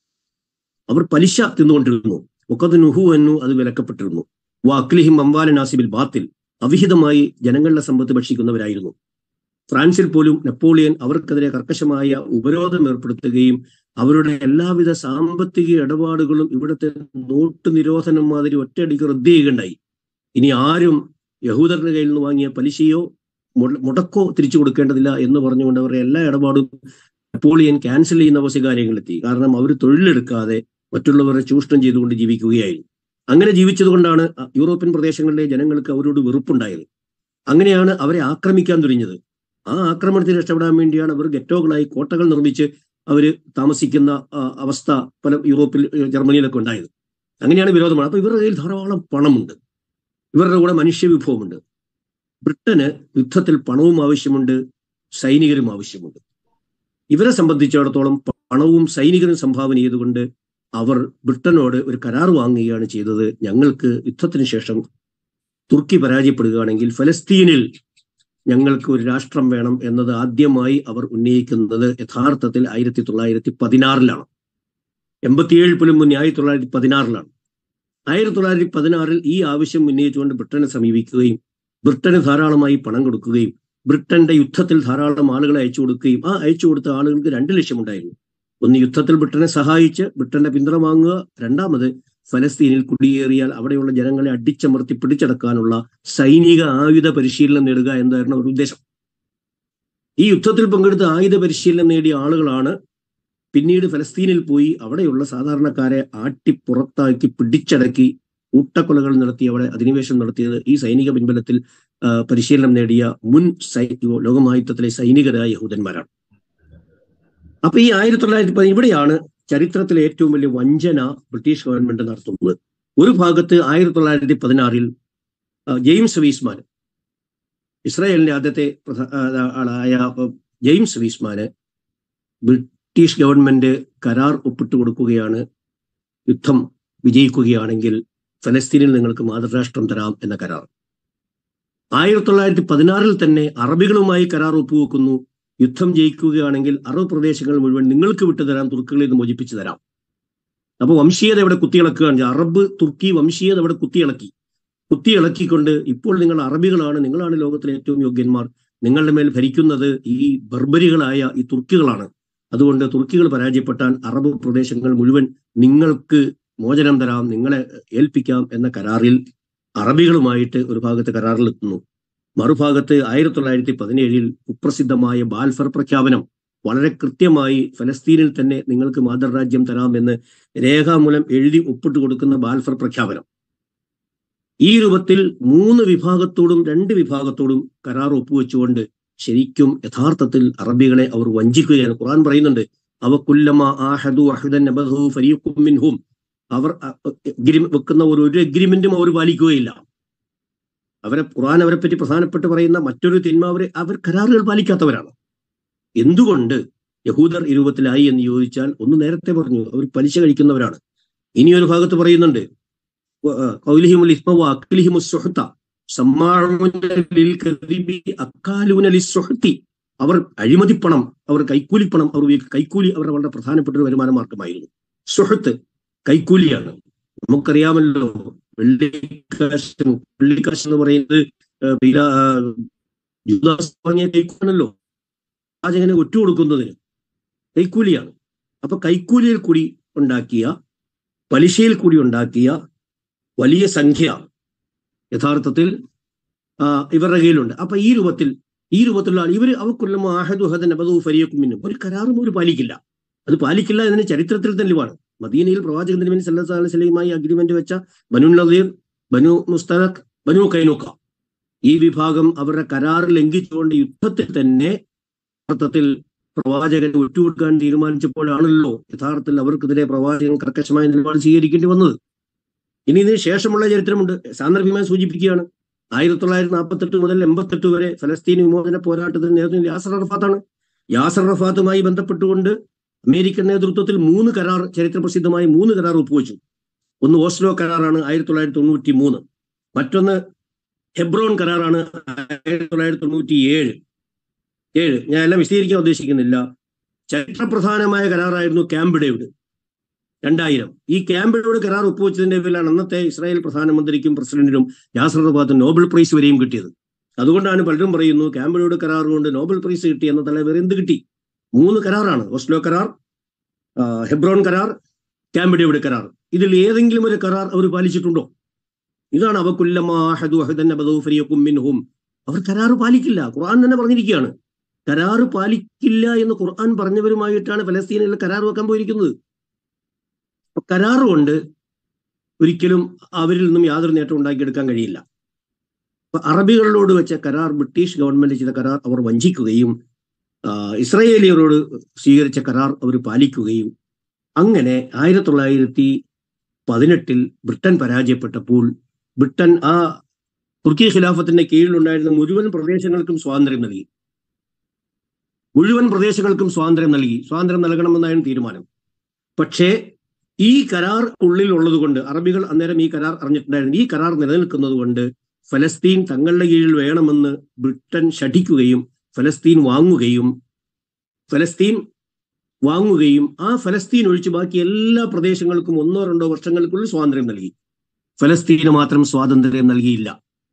അവർ പലിശ തിന്നുകൊണ്ടിരുന്നു ഒക്കത് നുഹു എന്നു അത് വിലക്കപ്പെട്ടിരുന്നു വാക്ലിഹിം അംവാല നാസിബിൽ ബാത്തിൽ അവിഹിതമായി ജനങ്ങളുടെ സമ്പത്ത് ഭക്ഷിക്കുന്നവരായിരുന്നു ഫ്രാൻസിൽ പോലും നെപ്പോളിയൻ അവർക്കെതിരെ കർക്കശമായ ഉപരോധം ഏർപ്പെടുത്തുകയും അവരുടെ എല്ലാവിധ സാമ്പത്തിക ഇടപാടുകളും ഇവിടുത്തെ നോട്ട് നിരോധനം മാതിരി ഒറ്റയടിക്ക് റദ്ദ് ചെയ്യുകയുണ്ടായി ഇനി ആരും യഹൂദരുടെ കയ്യിൽ നിന്ന് വാങ്ങിയ പലിശയോ മുടക്കോ തിരിച്ചു കൊടുക്കേണ്ടതില്ല എന്ന് പറഞ്ഞുകൊണ്ട് അവരുടെ എല്ലാ ഇടപാടും നെപ്പോളിയൻ ക്യാൻസൽ ചെയ്യുന്ന അവസ്ഥ കാര്യങ്ങളെത്തി കാരണം അവർ തൊഴിലെടുക്കാതെ മറ്റുള്ളവരെ ചൂഷണം ചെയ്തുകൊണ്ട് ജീവിക്കുകയായിരുന്നു അങ്ങനെ ജീവിച്ചതുകൊണ്ടാണ് യൂറോപ്യൻ പ്രദേശങ്ങളിലെ ജനങ്ങൾക്ക് അവരോട് വെറുപ്പുണ്ടായത് അങ്ങനെയാണ് അവരെ ആക്രമിക്കാൻ തുനിഞ്ഞത് ആ ആക്രമണത്തിൽ രക്ഷപ്പെടാൻ വേണ്ടിയാണ് അവർ ഗെറ്റോകളായി കോട്ടകൾ നിർമ്മിച്ച് അവർ താമസിക്കുന്ന അവസ്ഥ പല യൂറോപ്പിൽ ജർമ്മനിയിലൊക്കെ ഉണ്ടായത് അങ്ങനെയാണ് വിരോധമാണ് അപ്പൊ ഇവരുടെ കയ്യിൽ ധാരാളം പണമുണ്ട് ഇവരുടെ കൂടെ മനുഷ്യവിഭവമുണ്ട് ബ്രിട്ടന് യുദ്ധത്തിൽ പണവും ആവശ്യമുണ്ട് സൈനികരും ആവശ്യമുണ്ട് ഇവരെ സംബന്ധിച്ചിടത്തോളം പണവും സൈനികരും സംഭാവന ചെയ്തുകൊണ്ട് അവർ ബ്രിട്ടനോട് ഒരു കരാർ വാങ്ങുകയാണ് ചെയ്തത് ഞങ്ങൾക്ക് യുദ്ധത്തിന് ശേഷം തുർക്കി പരാജയപ്പെടുകയാണെങ്കിൽ ഫലസ്തീനിൽ ഞങ്ങൾക്ക് ഒരു രാഷ്ട്രം വേണം എന്നത് ആദ്യമായി അവർ ഉന്നയിക്കുന്നത് യഥാർത്ഥത്തിൽ ആയിരത്തി തൊള്ളായിരത്തി പതിനാറിലാണ് എൺപത്തിയേഴ് പോലും മുന്നേ ആയിരത്തി തൊള്ളായിരത്തി പതിനാറിലാണ് ആയിരത്തി തൊള്ളായിരത്തി പതിനാറിൽ ഈ ആവശ്യം ഉന്നയിച്ചുകൊണ്ട് ബ്രിട്ടനെ സമീപിക്കുകയും ബ്രിട്ടന് ധാരാളമായി പണം കൊടുക്കുകയും ബ്രിട്ടന്റെ യുദ്ധത്തിൽ ധാരാളം ആളുകളെ അയച്ചു കൊടുക്കുകയും ആ അയച്ചു കൊടുത്ത ആളുകൾക്ക് രണ്ട് ലക്ഷ്യമുണ്ടായിരുന്നു ഒന്ന് യുദ്ധത്തിൽ ബ്രിട്ടനെ സഹായിച്ച് ബ്രിട്ടന്റെ പിന്തുണ വാങ്ങുക രണ്ടാമത് ഫലസ്തീനിൽ കുടിയേറിയാൽ അവിടെയുള്ള ജനങ്ങളെ അടിച്ചമർത്തി പിടിച്ചടക്കാനുള്ള സൈനിക ആയുധ പരിശീലനം നേടുക എന്നതായിരുന്നു ഒരു ഉദ്ദേശം ഈ യുദ്ധത്തിൽ പങ്കെടുത്ത് ആയുധ പരിശീലനം നേടിയ ആളുകളാണ് പിന്നീട് ഫലസ്തീനിൽ പോയി അവിടെയുള്ള സാധാരണക്കാരെ ആട്ടി പുറത്താക്കി പിടിച്ചടക്കി കൂട്ടക്കൊലകൾ നടത്തി അവിടെ അധിനിവേശം നടത്തിയത് ഈ സൈനിക പിൻബലത്തിൽ പരിശീലനം നേടിയ മുൻ സൈ ലോകമായുദ്ധത്തിലെ സൈനികരായ യഹൂദന്മാരാണ് അപ്പൊ ഈ ആയിരത്തി തൊള്ളായിരത്തി പതി ഇവിടെയാണ് ചരിത്രത്തിലെ ഏറ്റവും വലിയ വഞ്ചന ബ്രിട്ടീഷ് ഗവൺമെന്റ് നടത്തുന്നത് ഒരു ഭാഗത്ത് ആയിരത്തി തൊള്ളായിരത്തി പതിനാറിൽ ജെയിംസ് വീസ്മാൻ ഇസ്രായേലിന്റെ ആദ്യത്തെ ആളായ ജെയിംസ് വീസ്മാന് ബ്രിട്ടീഷ് ഗവൺമെന്റ് കരാർ ഒപ്പിട്ട് കൊടുക്കുകയാണ് യുദ്ധം വിജയിക്കുകയാണെങ്കിൽ ഫലസ്തീനിൽ നിങ്ങൾക്ക് മാതൃരാഷ്ട്രം തരാം എന്ന കരാർ ആയിരത്തി തൊള്ളായിരത്തി പതിനാറിൽ തന്നെ അറബികളുമായി കരാർ ഒപ്പുവെക്കുന്നു യുദ്ധം ജയിക്കുകയാണെങ്കിൽ അറബ് പ്രദേശങ്ങൾ മുഴുവൻ നിങ്ങൾക്ക് വിട്ടുതരാം തുർക്കികളിൽ നിന്ന് മോചിപ്പിച്ചു തരാം അപ്പൊ വംശീയത ഇവിടെ കുത്തിയിളക്കുകയാണ് അറബ് തുർക്കി വംശീയത ഇവിടെ കുത്തിയിളക്കി കുത്തിയിളക്കിക്കൊണ്ട് ഇപ്പോൾ നിങ്ങൾ അറബികളാണ് നിങ്ങളാണ് ലോകത്തിലെ ഏറ്റവും യോഗ്യന്മാർ നിങ്ങളുടെ മേൽ ഭരിക്കുന്നത് ഈ ബർബരികളായ ഈ തുർക്കികളാണ് അതുകൊണ്ട് തുർക്കികൾ പരാജയപ്പെട്ടാൽ അറബ് പ്രദേശങ്ങൾ മുഴുവൻ നിങ്ങൾക്ക് മോചനം തരാം നിങ്ങളെ ഏൽപ്പിക്കാം എന്ന കരാറിൽ അറബികളുമായിട്ട് ഒരു ഭാഗത്ത് കരാറിലെത്തുന്നു മറുഭാഗത്ത് ആയിരത്തി തൊള്ളായിരത്തി പതിനേഴിൽ കുപ്രസിദ്ധമായ ബാൽഫർ പ്രഖ്യാപനം വളരെ കൃത്യമായി ഫലസ്തീനിൽ തന്നെ നിങ്ങൾക്ക് മാതൃരാജ്യം തരാമെന്ന് രേഖാമൂലം എഴുതി ഒപ്പിട്ട് കൊടുക്കുന്ന ബാൽഫർ പ്രഖ്യാപനം ഈ രൂപത്തിൽ മൂന്ന് വിഭാഗത്തോടും രണ്ട് വിഭാഗത്തോടും കരാർ ഒപ്പുവെച്ചുകൊണ്ട് ശരിക്കും യഥാർത്ഥത്തിൽ അറബികളെ അവർ വഞ്ചിക്കുകയാണ് ഖുർആൻ പറയുന്നുണ്ട് അവ കുല്ലമ ആഹദു അഹദൻ നബഹു ഫരീഖും മിൻഹും അവർ അഗ്രിമെന്റ് വെക്കുന്ന ഒരു ഒരു അഗ്രിമെന്റും അവർ പാലിക്കുകയില്ല അവരെ ഖുർആൻ അവരെ പറ്റി പ്രധാനപ്പെട്ട് പറയുന്ന മറ്റൊരു തിന്മ അവരെ അവർ കരാറുകൾ പാലിക്കാത്തവരാണ് എന്തുകൊണ്ട് യഹൂദർ ഈ രൂപത്തിലായി എന്ന് ചോദിച്ചാൽ ഒന്ന് നേരത്തെ പറഞ്ഞു അവർ പലിശ കഴിക്കുന്നവരാണ് ഇനിയൊരു ഭാഗത്ത് പറയുന്നുണ്ട് കൗലിഹിമുൽ ഇസ്മ വ അക്ലിഹിമുസ് സുഹ്ത സമ്മാഊന ലിൽ കദിബി അക്കാലൂന ലിസ്സുഹ്തി അവർ അഴിമതിപ്പണം അവർ കൈക്കൂലിപ്പണം അവർ ഉപയോഗിക്കുന്ന കൈക്കൂലി അവരുടെ വളരെ പ്രധാനപ്പെട്ട ഒരു വരുമാന മാർഗമായിരുന്നു സുഹൃത്ത് കൈക്കൂലിയാണ് നമുക്കറിയാമല്ലോ വെള്ളിക്കാശ് വെള്ളിക്കാശ് എന്ന് പറയുന്നത് ഏഹ്, പില- ആ, ജൂദാസ് വാങ്ങിയ കൈക്കൂലാണല്ലോ പാചകനെ ഒറ്റ കൊടുക്കുന്നതിന് കൈക്കൂലിയാണ് അപ്പൊ കൈക്കൂലിയിൽ കൂടി ഉണ്ടാക്കിയ പലിശയിൽ കൂടി ഉണ്ടാക്കിയ വലിയ സംഖ്യ യഥാർത്ഥത്തിൽ ആ, ഇവരുടെ കയ്യിലുണ്ട് അപ്പൊ ഈ രൂപത്തിൽ ഈ രൂപത്തിലുള്ള ആൾ- ഇവര് അവക്കുള്ള ആഹദു ഹദൻ അബദു ഫരിയക്കുമിന്നും ഒരു കരാറും ഒരു പാലിക്കില്ല അത് പാലിക്കില്ല എന്നതിന് ചരിത്രത്തിൽ തെളിവാണ് മദീനയിൽ പ്രവാചകൻ തിരുമേനി സല്ലല്ലാഹു അലൈഹി വസല്ലമയുമായി അഗ്രിമെന്റ് വെച്ച ബനു നദീർ ബനു മുസ്തലഖ് ബനു കൈനുക്ക ഈ വിഭാഗം അവരുടെ കരാർ ലംഘിച്ചുകൊണ്ട് യുദ്ധത്തിൽ തന്നെ യഥാർത്ഥത്തിൽ പ്രവാചകൻ വിട്ടുകൊടുക്കാൻ തീരുമാനിച്ചപ്പോഴാണല്ലോ യഥാർത്ഥത്തിൽ അവർക്കെതിരെ പ്രവാചകൻ കർക്കശമായ നിലപാട് സ്വീകരിക്കേണ്ടി വന്നത് ഇനി ഇതിന് ശേഷമുള്ള ചരിത്രമുണ്ട് സാന്ദർഭികമായി സൂചിപ്പിക്കുകയാണ് ആയിരത്തി തൊള്ളായിരത്തി നാൽപ്പത്തെട്ട് മുതൽ എൺപത്തെട്ട് വരെ ഫലസ്തീൻ വിമോചന പോരാട്ടത്തിന് നേതൃത്വം യാസർ അറഫാത്താണ് യാസർ അറഫാത്തുമായി ബന്ധപ്പെട്ടുകൊണ്ട് അമേരിക്കൻ നേതൃത്വത്തിൽ മൂന്ന് കരാർ ചരിത്രപ്രസിദ്ധമായി മൂന്ന് കരാർ ഒപ്പുവെച്ചു ഒന്ന് ഓസ്ലോ കരാറാണ് ആയിരത്തി തൊള്ളായിരത്തി തൊണ്ണൂറ്റി മൂന്ന് മറ്റൊന്ന് ഹെബ്രോൺ കരാറാണ് ആയിരത്തി തൊള്ളായിരത്തി തൊണ്ണൂറ്റി ഏഴ് ഏഴ് ഞാൻ എല്ലാം വിശദീകരിക്കാൻ ഉദ്ദേശിക്കുന്നില്ല ചരിത്രപ്രധാനമായ കരാറായിരുന്നു ക്യാമ്പ് ഡേവിഡ് രണ്ടായിരം ഈ ക്യാമ്പ് ഡേവിഡ് കരാർ ഒപ്പുവെച്ചതിന്റെ പേരിലാണ് അന്നത്തെ ഇസ്രായേൽ പ്രധാനമന്ത്രിക്കും പ്രസിഡന്റിനും യാസർ അറഫാത്ത് നോബൽ പ്രൈസ് വരെയും കിട്ടിയത് അതുകൊണ്ടാണ് പലരും പറയുന്നു ക്യാമ്പ് ഡേവിഡ് കരാർ കൊണ്ട് നോബൽ പ്രൈസ് കിട്ടി എന്ന തല വേറെ എന്ത് കിട്ടി മൂന്ന് കരാറാണ് ഓസ്ലോ കരാർ ആ, ഹെബ്രോൺ കരാർ ക്യാമ്പ് ഡേവിഡ് കരാർ ഇതിൽ ഏതെങ്കിലും ഒരു കരാർ അവർ പാലിച്ചിട്ടുണ്ടോ ഇതാണ് അവക്കുല്ലമാഹദുഹദൻഹും അവർ കരാറ് പാലിക്കില്ല ഖുർആൻ തന്നെ പറഞ്ഞിരിക്കുകയാണ് കരാറ് പാലിക്കില്ല എന്ന് ഖുർആൻ പറഞ്ഞവരുമായിട്ടാണ് ഫലസ്തീനിൽ കരാർ വെക്കാൻ പോയിരിക്കുന്നത് അപ്പൊ കരാറ് കൊണ്ട് ഒരിക്കലും അവരിൽ നിന്നും യാതൊരു നേട്ടം ഉണ്ടാക്കിയെടുക്കാൻ കഴിയില്ല അപ്പൊ അറബികളോട് വെച്ച കരാർ ബ്രിട്ടീഷ് ഗവൺമെന്റ് ചെയ്ത കരാർ അവർ വഞ്ചിക്കുകയും ആ, ഇസ്രായേലിയരോട് സ്വീകരിച്ച കരാർ അവർ പാലിക്കുകയും അങ്ങനെ ആയിരത്തി തൊള്ളായിരത്തി പതിനെട്ടിൽ ബ്രിട്ടൻ പരാജയപ്പെട്ടപ്പോൾ ബ്രിട്ടൻ ആ തുർക്കി ഖിലാഫത്തിന്റെ കീഴിലുണ്ടായിരുന്ന മുഴുവൻ പ്രദേശങ്ങൾക്കും സ്വാതന്ത്ര്യം നൽകി മുഴുവൻ പ്രദേശങ്ങൾക്കും സ്വാതന്ത്ര്യം നൽകി സ്വാതന്ത്ര്യം നൽകണമെന്നായിരുന്നു തീരുമാനം പക്ഷേ ഈ കരാർ ഉള്ളിൽ ഉള്ളതുകൊണ്ട് അറബികൾ അന്നേരം ഈ കരാർ അറിഞ്ഞിട്ടുണ്ടായിരുന്നു ഈ കരാർ നിലനിൽക്കുന്നത് കൊണ്ട് ഫലസ്തീൻ തങ്ങളുടെ കീഴിൽ വേണമെന്ന് ബ്രിട്ടൻ ശഠിക്കുകയും ഫലസ്തീൻ വാങ്ങുകയും ഫലസ്തീൻ വാങ്ങുകയും ആ ഫലസ്തീൻ ഒഴിച്ച് ബാക്കി എല്ലാ പ്രദേശങ്ങൾക്കും ഒന്നോ രണ്ടോ വർഷങ്ങൾക്കുള്ളിൽ സ്വാതന്ത്ര്യം നൽകി ഫലസ്തീന് മാത്രം സ്വാതന്ത്ര്യം നൽകിയില്ല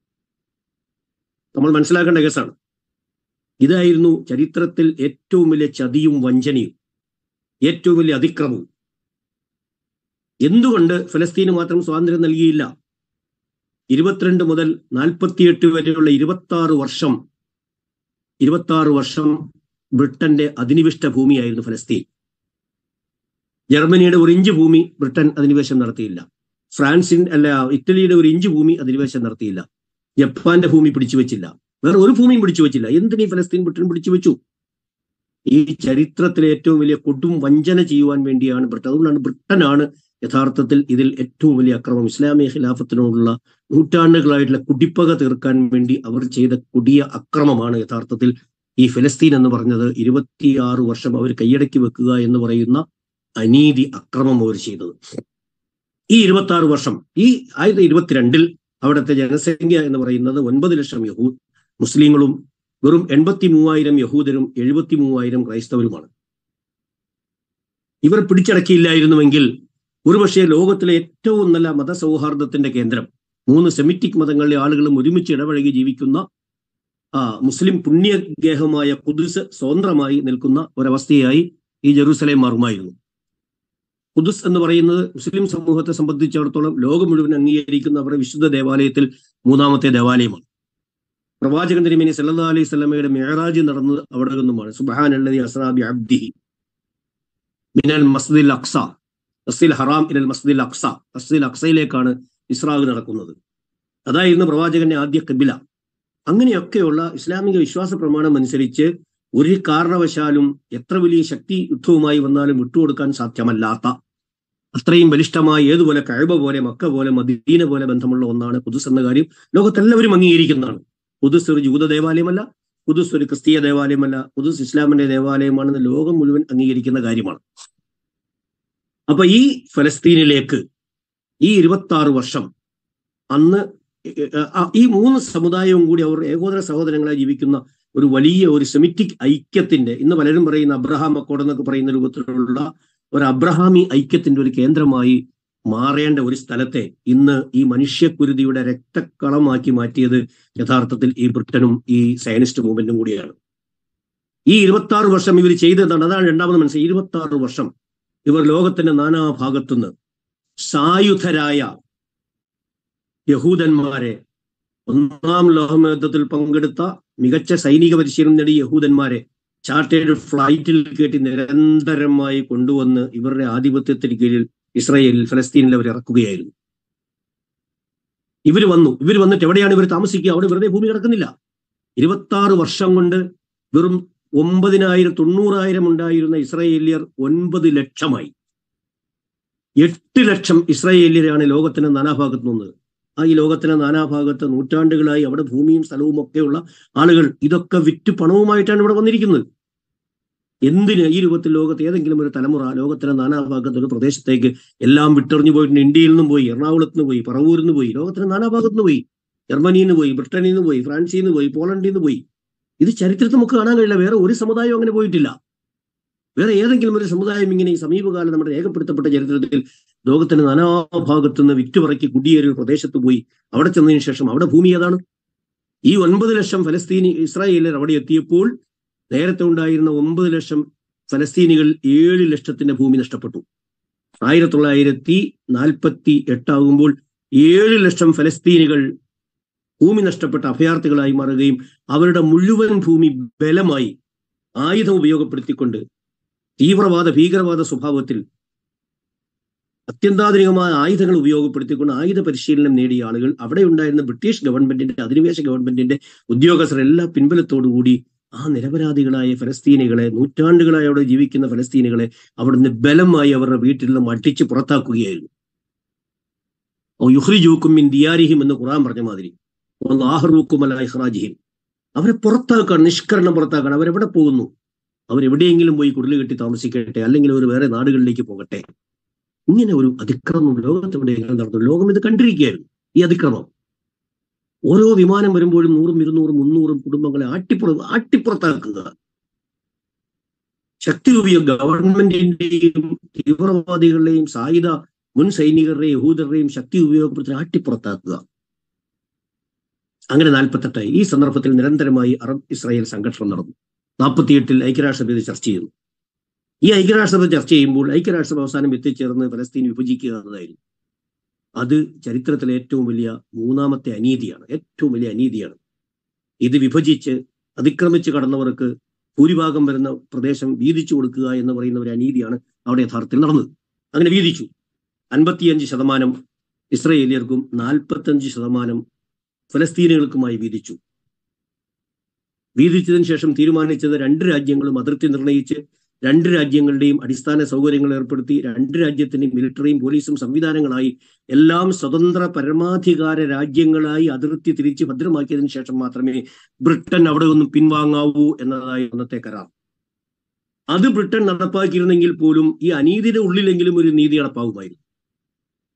നമ്മൾ മനസ്സിലാക്കേണ്ട കേസാണ് ഇതായിരുന്നു ചരിത്രത്തിൽ ഏറ്റവും വലിയ ചതിയും വഞ്ചനയും ഏറ്റവും വലിയ അതിക്രമവും എന്തുകൊണ്ട് ഫലസ്തീന് മാത്രം സ്വാതന്ത്ര്യം നൽകിയില്ല ഇരുപത്തിരണ്ട് മുതൽ നാൽപ്പത്തിയെട്ട് വരെയുള്ള ഇരുപത്തി ആറ് വർഷം ഇരുപത്തി ആറ് വർഷം ബ്രിട്ടന്റെ അധിനിവിഷ്ട ഭൂമിയായിരുന്നു ഫലസ്തീൻ ജർമ്മനിയുടെ ഒരു ഇഞ്ച് ഭൂമി ബ്രിട്ടൻ അധിനിവേശം നടത്തിയില്ല ഫ്രാൻസിൻ അല്ല ഇറ്റലിയുടെ ഒരു ഇഞ്ച് ഭൂമി അധിനിവേശം നടത്തിയില്ല ജപ്പാന്റെ ഭൂമി പിടിച്ചു വെച്ചില്ല വേറെ ഒരു ഭൂമിയും പിടിച്ചു വെച്ചില്ല എന്തിനീ ഫലസ്തീൻ ബ്രിട്ടൻ പിടിച്ചു വെച്ചു ഈ ചരിത്രത്തിലെ ഏറ്റവും വലിയ കൊടും വഞ്ചന ചെയ്യുവാൻ വേണ്ടിയാണ് ബ്രിട്ടൻ അതുകൊണ്ടാണ് ബ്രിട്ടനാണ് യഥാർത്ഥത്തിൽ ഇതിൽ ഏറ്റവും വലിയ അക്രമം ഇസ്ലാമിക ഖിലാഫത്തിനോടുള്ള നൂറ്റാണ്ടുകളായിട്ടുള്ള കുടിപ്പക തീർക്കാൻ വേണ്ടി അവർ ചെയ്ത കൊടിയ അക്രമമാണ് യഥാർത്ഥത്തിൽ ഈ ഫലസ്തീൻ എന്ന് പറഞ്ഞത് ഇരുപത്തിയാറ് വർഷം അവർ കൈയടക്കി വെക്കുക എന്ന് പറയുന്ന അനീതി അക്രമം അവർ ചെയ്തത് ഈ ഇരുപത്തി ആറ് വർഷം ഈ ആയിരത്തി ഇരുപത്തിരണ്ടിൽ അവിടുത്തെ ജനസംഖ്യ എന്ന് പറയുന്നത് ഒൻപത് ലക്ഷം യഹൂ മുസ്ലിങ്ങളും വെറും എൺപത്തി മൂവായിരം യഹൂദരും എഴുപത്തി മൂവായിരം ക്രൈസ്തവരുമാണ് ഇവർ പിടിച്ചടക്കിയില്ലായിരുന്നുവെങ്കിൽ ഒരുപക്ഷെ ലോകത്തിലെ ഏറ്റവും നല്ല മതസൗഹാർദ്ദത്തിന്റെ കേന്ദ്രം മൂന്ന് സെമിറ്റിക് മതങ്ങളിലെ ആളുകളും ഒരുമിച്ച് ഇടപഴകി ജീവിക്കുന്ന ആ മുസ്ലിം പുണ്യഗേഹമായ കുദുസ് സ്വതന്ത്രമായി നിൽക്കുന്ന ഒരവസ്ഥയായി ഈ ജെറൂസലേം മാറുമായിരുന്നു കുദുസ് എന്ന് പറയുന്നത് മുസ്ലിം സമൂഹത്തെ സംബന്ധിച്ചിടത്തോളം ലോകം മുഴുവൻ അംഗീകരിക്കുന്ന അവരുടെ വിശുദ്ധ ദേവാലയത്തിൽ മൂന്നാമത്തെ ദേവാലയമാണ് പ്രവാചകൻ തിരുമേനി സല്ലാ അലൈഹി സ്വലമയുടെ മേറാജ് നടന്നത് അവിടെ നിന്നുമാണ് സുബാൻ അല്ലതി അസ്രാബി അബ്ദിഹി മിനൽ മസ്ദിൽ അക്സ മസ്ദിൽ ഹറാം ഇനൽ മസ്ദിൽ അക്സ മസ്ദിൽ അക്സയിലേക്കാണ് ഇസ്രാഗ് നടക്കുന്നത് അതായിരുന്നു പ്രവാചകന്റെ ആദ്യ കബില അങ്ങനെയൊക്കെയുള്ള ഇസ്ലാമിക വിശ്വാസ പ്രമാണം അനുസരിച്ച് ഒരു കാരണവശാലും എത്ര വലിയ ശക്തി യുദ്ധവുമായി വന്നാലും വിട്ടുകൊടുക്കാൻ സാധ്യമല്ലാത്ത അത്രയും ബലിഷ്ഠമായ ഏതുപോലെ കഴിവ പോലെ മക്ക പോലെ മദീന പോലെ ബന്ധമുള്ള ഒന്നാണ് കുതുസ് എന്ന കാര്യം ലോകത്തെല്ലാവരും അംഗീകരിക്കുന്നതാണ് കുതുസ് ഒരു ജൂത ദേവാലയമല്ല കുതുസ് ഒരു ക്രിസ്തീയ ദേവാലയമല്ല കുതുസ് ഇസ്ലാമിന്റെ ദേവാലയമാണെന്ന് ലോകം മുഴുവൻ അംഗീകരിക്കുന്ന കാര്യമാണ് അപ്പൊ ഈ ഫലസ്തീനിലേക്ക് ഈ ഇരുപത്തി ആറ് വർഷം അന്ന് ഈ മൂന്ന് സമുദായവും കൂടി അവർ ഏകോദര സഹോദരങ്ങളായി ജീവിക്കുന്ന ഒരു വലിയ ഒരു സെമിറ്റിക് ഐക്യത്തിന്റെ ഇന്ന് പലരും പറയുന്ന അബ്രഹാം അക്കോഡ് എന്നൊക്കെ പറയുന്ന രൂപത്തിലുള്ള ഒരു അബ്രഹാമി ഐക്യത്തിന്റെ ഒരു കേന്ദ്രമായി മാറേണ്ട ഒരു സ്ഥലത്തെ ഇന്ന് ഈ മനുഷ്യക്കുരുതിയുടെ രക്തക്കളമാക്കി മാറ്റിയത് യഥാർത്ഥത്തിൽ ഈ ബ്രിട്ടനും ഈ സയനിസ്റ്റ് മൂവ്മെന്റും കൂടിയാണ് ഈ ഇരുപത്തി ആറ് വർഷം ഇവർ ചെയ്തതാണ് അതാണ് രണ്ടാമത് മനസ്സിലായി ഇരുപത്തി ആറ് വർഷം ഇവർ ലോകത്തിന്റെ നാനാഭാഗത്തുനിന്ന് സായുധരായ യഹൂദന്മാരെ ഒന്നാം ലോകയുദ്ധത്തിൽ പങ്കെടുത്ത മികച്ച സൈനിക പരിശീലനം നേടിയ യഹൂദന്മാരെ ചാർട്ടേഡ് ഫ്ലൈറ്റിൽ കയറ്റി നിരന്തരമായി കൊണ്ടുവന്ന് ഇവരുടെ ആധിപത്യത്തിന് കീഴിൽ ഇസ്രയേലിൽ ഫലസ്തീനിൽ അവർ ഇറക്കുകയായിരുന്നു ഇവർ വന്നു ഇവർ വന്നിട്ട് എവിടെയാണ് ഇവർ താമസിക്കുക അവിടെ വെറുതെ ഭൂമി കിടക്കുന്നില്ല ഇരുപത്തി ആറ് വർഷം കൊണ്ട് വെറും ഒമ്പതിനായിരം തൊണ്ണൂറായിരം ഉണ്ടായിരുന്ന ഇസ്രയേലിയർ ഒൻപത് ലക്ഷമായി എട്ട് ലക്ഷം ഇസ്രയേലിയരാണ് ലോകത്തിന്റെ നാനാഭാഗത്ത് നിന്നത് ആ ഈ ലോകത്തിന്റെ നാനാഭാഗത്ത് നൂറ്റാണ്ടുകളായി അവിടെ ഭൂമിയും സ്ഥലവും ഒക്കെയുള്ള ആളുകൾ ഇതൊക്കെ വിറ്റ് പണവുമായിട്ടാണ് ഇവിടെ വന്നിരിക്കുന്നത് എന്തിന് ഈ രൂപത്തിൽ ലോകത്ത് ഏതെങ്കിലും ഒരു തലമുറ ലോകത്തിന്റെ നാനാഭാഗത്ത് ഒരു പ്രദേശത്തേക്ക് എല്ലാം വിട്ടെറിഞ്ഞു പോയിട്ടുണ്ട് ഇന്ത്യയിൽ നിന്നും പോയി എറണാകുളത്ത് നിന്ന് പോയി പറവൂരിൽ നിന്ന് പോയി ലോകത്തിന്റെ നാനാഭാഗത്ത് നിന്ന് പോയി ജർമ്മനിയിൽ നിന്ന് പോയി ബ്രിട്ടനിൽ നിന്ന് പോയി ഫ്രാൻസിൽ നിന്ന് പോയി പോളണ്ടിൽ നിന്ന് പോയി ഇത് ചരിത്രത്തിൽ നമുക്ക് കാണാൻ കഴിയില്ല വേറെ ഒരു സമുദായം അങ്ങനെ പോയിട്ടില്ല വേറെ ഏതെങ്കിലും ഒരു സമുദായം ഇങ്ങനെ ഈ സമീപകാലം നമ്മുടെ രേഖപ്പെടുത്തപ്പെട്ട ചരിത്രത്തിൽ ലോകത്തിന്റെ നാനാഭാഗത്തു നിന്ന് വിറ്റുപറക്കി കുടിയേറിയ പ്രദേശത്ത് പോയി അവിടെ ചെന്നതിന് ശേഷം അവിടെ ഭൂമി ഏതാണ് ഈ ഒൻപത് ലക്ഷം ഫലസ്തീനി ഇസ്രായേലർ അവിടെ എത്തിയപ്പോൾ നേരത്തെ ഉണ്ടായിരുന്ന ഒമ്പത് ലക്ഷം ഫലസ്തീനികൾ ഏഴ് ലക്ഷത്തിന്റെ ഭൂമി നഷ്ടപ്പെട്ടു ആയിരത്തി തൊള്ളായിരത്തി നാൽപ്പത്തി എട്ടാകുമ്പോൾ ഏഴ് ലക്ഷം ഫലസ്തീനികൾ ഭൂമി നഷ്ടപ്പെട്ട അഭയാർത്ഥികളായി മാറുകയും അവരുടെ മുഴുവൻ ഭൂമി ബലമായി ആയുധം ഉപയോഗപ്പെടുത്തിക്കൊണ്ട് തീവ്രവാദ ഭീകരവാദ സ്വഭാവത്തിൽ അത്യന്താധുനികമായ ആയുധങ്ങൾ ഉപയോഗപ്പെടുത്തിക്കൊണ്ട് ആയുധ പരിശീലനം നേടിയ ആളുകൾ അവിടെ ഉണ്ടായിരുന്ന ബ്രിട്ടീഷ് ഗവൺമെന്റിന്റെ അധിനിവേശ ഗവൺമെന്റിന്റെ ഉദ്യോഗസ്ഥർ എല്ലാ പിൻബലത്തോടുകൂടി ആ നിരപരാധികളായ ഫലസ്തീനികളെ നൂറ്റാണ്ടുകളായി അവിടെ ജീവിക്കുന്ന ഫലസ്തീനികളെ അവിടുന്ന് ബലമായി അവരുടെ വീട്ടിൽ നിന്ന് മട്ടിച്ച് പുറത്താക്കുകയായിരുന്നു ഓ യുഹ്രിജൂക്കും മിൻ ദിയാരിഹിം എന്ന് ഖുറാൻ പറഞ്ഞ മാതിരി ആഹ്റൂക്കും അല്ല ഇഹ്റാജിഹിം അവരെ പുറത്താക്കാൻ നിഷ്കരണം പുറത്താക്കാൻ അവരെവിടെ പോകുന്നു അവരെവിടെയെങ്കിലും പോയി കുടിൽ കെട്ടി താമസിക്കട്ടെ അല്ലെങ്കിൽ ഒരു വേറെ നാടുകളിലേക്ക് പോകട്ടെ ഇങ്ങനെ ഒരു അതിക്രമം ലോകത്തെവിടെയെങ്കിലും നടന്നു ലോകം ഇത് കണ്ടിരിക്കുകയായിരുന്നു ഈ അതിക്രമം ഓരോ വിമാനം വരുമ്പോഴും നൂറും ഇരുന്നൂറും മുന്നൂറും കുടുംബങ്ങളെ ആട്ടിപ്പുറ ആട്ടിപ്പുറത്താക്കുക ശക്തി ഉപയോഗ ഗവൺമെന്റിന്റെയും തീവ്രവാദികളുടെയും സായുധ മുൻ സൈനികരുടെയും യഹൂദരുടെയും ശക്തി ഉപയോഗപ്പെടുത്തി ആട്ടിപ്പുറത്താക്കുക അങ്ങനെ നാൽപ്പത്തെട്ടായി ഈ സന്ദർഭത്തിൽ നിരന്തരമായി അറബ് ഇസ്രായേൽ സംഘർഷം നടന്നു നാൽപ്പത്തിയെട്ടിൽ ഐക്യരാഷ്ട്രസഭ ഇത് ചർച്ച ചെയ്തു ഈ ഐക്യരാഷ്ട്രസഭ ചർച്ച ചെയ്യുമ്പോൾ ഐക്യരാഷ്ട്രസഭ അവസാനം എത്തിച്ചേർന്ന് ഫലസ്തീൻ വിഭജിക്കുക എന്നതായിരുന്നു അത് ചരിത്രത്തിലെ ഏറ്റവും വലിയ മൂന്നാമത്തെ അനീതിയാണ് ഏറ്റവും വലിയ അനീതിയാണ് ഇത് വിഭജിച്ച് അതിക്രമിച്ച് കടന്നവർക്ക് ഭൂരിഭാഗം വരുന്ന പ്രദേശം വീതിച്ചു കൊടുക്കുക എന്ന് പറയുന്ന ഒരു അനീതിയാണ് അവിടെ യഥാർത്ഥത്തിൽ നടന്നത് അങ്ങനെ വീതിച്ചു അൻപത്തിയഞ്ച് ശതമാനം ഇസ്രയേലിയർക്കും നാൽപ്പത്തഞ്ച് ശതമാനം ഫലസ്തീനുകൾക്കുമായി വീതിച്ചു വീതിച്ചതിന് ശേഷം തീരുമാനിച്ചത് രണ്ട് രാജ്യങ്ങളും അതിർത്തി നിർണയിച്ച് രണ്ട് രാജ്യങ്ങളുടെയും അടിസ്ഥാന സൗകര്യങ്ങൾ ഏർപ്പെടുത്തി രണ്ട് രാജ്യത്തിന്റെയും മിലിറ്ററിയും പോലീസും സംവിധാനങ്ങളായി എല്ലാം സ്വതന്ത്ര പരമാധികാര രാജ്യങ്ങളായി അതിർത്തി തിരിച്ച് ഭദ്രമാക്കിയതിനു ശേഷം മാത്രമേ ബ്രിട്ടൻ അവിടെ ഒന്നും പിൻവാങ്ങാവൂ എന്നതായി അന്നത്തെ കരാർ അത് ബ്രിട്ടൻ നടപ്പാക്കിയിരുന്നെങ്കിൽ പോലും ഈ അനീതിയുടെ ഉള്ളിലെങ്കിലും ഒരു നീതി നടപ്പാകുമായിരുന്നു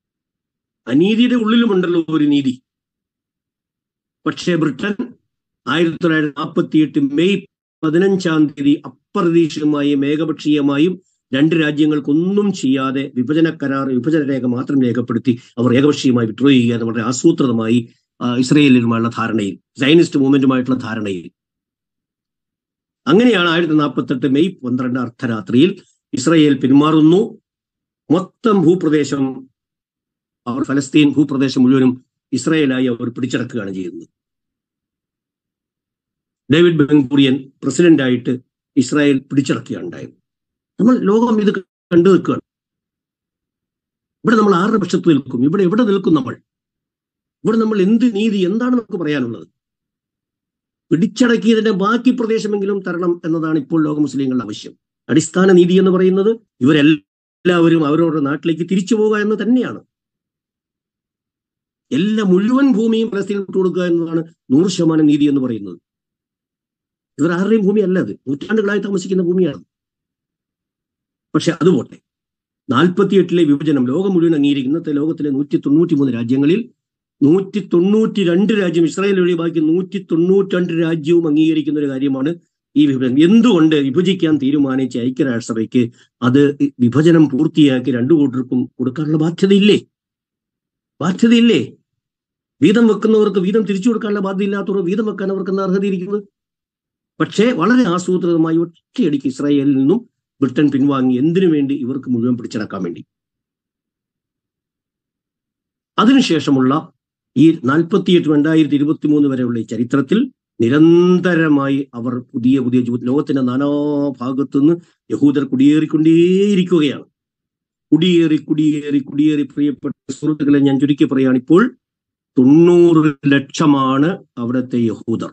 അനീതിയുടെ ഉള്ളിലുമുണ്ടല്ലോ ഒരു നീതി പക്ഷേ ബ്രിട്ടൻ ആയിരത്തി തൊള്ളായിരത്തി നാൽപ്പത്തി എട്ട് മെയ് പതിനഞ്ചാം തീയതി അപ്രതീക്ഷിതമായും ഏകപക്ഷീയമായും രണ്ട് രാജ്യങ്ങൾക്കൊന്നും ചെയ്യാതെ വിഭജന കരാർ വിഭജന രേഖ മാത്രം രേഖപ്പെടുത്തി അവർ ഏകപക്ഷീയമായി വിഡ്രോ ചെയ്യുക എന്ന് വളരെ ആസൂത്രിതമായി ആ, ഇസ്രയേലിലുമായുള്ള ധാരണയിൽ സൈനിസ്റ്റ് മൂവ്മെന്റുമായിട്ടുള്ള ധാരണയിൽ അങ്ങനെയാണ് ആയിരത്തി നാൽപ്പത്തെട്ട് മെയ് പന്ത്രണ്ട് അർദ്ധരാത്രിയിൽ ഇസ്രയേൽ പിന്മാറുന്നു മൊത്തം ഭൂപ്രദേശം അവർ ഫലസ്തീൻ ഭൂപ്രദേശം മുഴുവനും ഇസ്രയേലായി അവർ പിടിച്ചടക്കുകയാണ് ചെയ്യുന്നത് ഡേവിഡ് ബെൻഗൂറിയൻ പ്രസിഡന്റായിട്ട് ഇസ്രായേൽ പിടിച്ചടക്കുകയാണ് ഉണ്ടായത് നമ്മൾ ലോകം ഇത് കണ്ടു നിൽക്കുകയാണ് ഇവിടെ നമ്മൾ ആരുടെ പക്ഷത്ത് നിൽക്കും ഇവിടെ എവിടെ നിൽക്കും നമ്മൾ ഇവിടെ നമ്മൾ എന്ത് നീതി എന്താണ് നമുക്ക് പറയാനുള്ളത് പിടിച്ചടക്കിയതിന്റെ ബാക്കി പ്രദേശമെങ്കിലും തരണം എന്നതാണ് ഇപ്പോൾ ലോക മുസ്ലിങ്ങളുടെ ആവശ്യം അടിസ്ഥാന നീതി എന്ന് പറയുന്നത് ഇവരെല്ലാവരും അവരവരുടെ നാട്ടിലേക്ക് തിരിച്ചു പോകുക എന്ന് തന്നെയാണ് എല്ലാ മുഴുവൻ ഭൂമിയും ഫലസ്തീൻ വിട്ടുകൊടുക്കുക എന്നതാണ് നൂറ് ശതമാനം നീതി എന്ന് പറയുന്നത് ഇവർ ആരുടെയും ഭൂമി അല്ല അത് നൂറ്റാണ്ടുകളായി താമസിക്കുന്ന ഭൂമിയാണ് പക്ഷെ അത് പോട്ടെ നാൽപ്പത്തിയെട്ടിലെ വിഭജനം ലോകം മുഴുവൻ അംഗീകരിക്കുന്ന ഇന്നത്തെ ലോകത്തിലെ നൂറ്റി തൊണ്ണൂറ്റി മൂന്ന് രാജ്യങ്ങളിൽ നൂറ്റി തൊണ്ണൂറ്റി രണ്ട് രാജ്യം ഇസ്രായേൽ ഒഴികെ ബാക്കി നൂറ്റി തൊണ്ണൂറ്റി രണ്ട് രാജ്യവും അംഗീകരിക്കുന്ന ഒരു കാര്യമാണ് ഈ വിഭജനം എന്തുകൊണ്ട് വിഭജിക്കാൻ തീരുമാനിച്ച ഐക്യരാഷ്ട്രസഭയ്ക്ക് അത് വിഭജനം പൂർത്തിയാക്കി രണ്ടു കൂട്ടർക്കും കൊടുക്കാനുള്ള ബാധ്യതയില്ലേ ബാധ്യതയില്ലേ വീതം വെക്കുന്നവർക്ക് വീതം തിരിച്ചു കൊടുക്കാനുള്ള ബാധ്യത ഇല്ലാത്തവർ വീതം വെക്കാൻ അവർക്ക് എന്താ അർഹതയിരിക്കുന്നത് പക്ഷേ വളരെ ആസൂത്രിതമായി ഒറ്റയടിക്ക് ഇസ്രായേലിൽ നിന്നും ബ്രിട്ടൻ പിൻവാങ്ങി എന്തിനു വേണ്ടി ഇവർക്ക് മുഴുവൻ പിടിച്ചടക്കാൻ വേണ്ടി അതിനുശേഷമുള്ള ഈ നാൽപ്പത്തിയെട്ട് രണ്ടായിരത്തി ഇരുപത്തി മൂന്ന് വരെയുള്ള ഈ ചരിത്രത്തിൽ നിരന്തരമായി അവർ പുതിയ പുതിയ ജൂ- ലോകത്തിന്റെ നാനാഭാഗത്തു നിന്ന് യഹൂദർ കുടിയേറിക്കൊണ്ടേയിരിക്കുകയാണ് കുടിയേറി കുടിയേറി കുടിയേറി പ്രിയപ്പെട്ട സുഹൃത്തുക്കളെ ഞാൻ ചുരുക്കി പറയുകയാണ് ഇപ്പോൾ തൊണ്ണൂറ് ലക്ഷമാണ് അവിടുത്തെ യഹൂദർ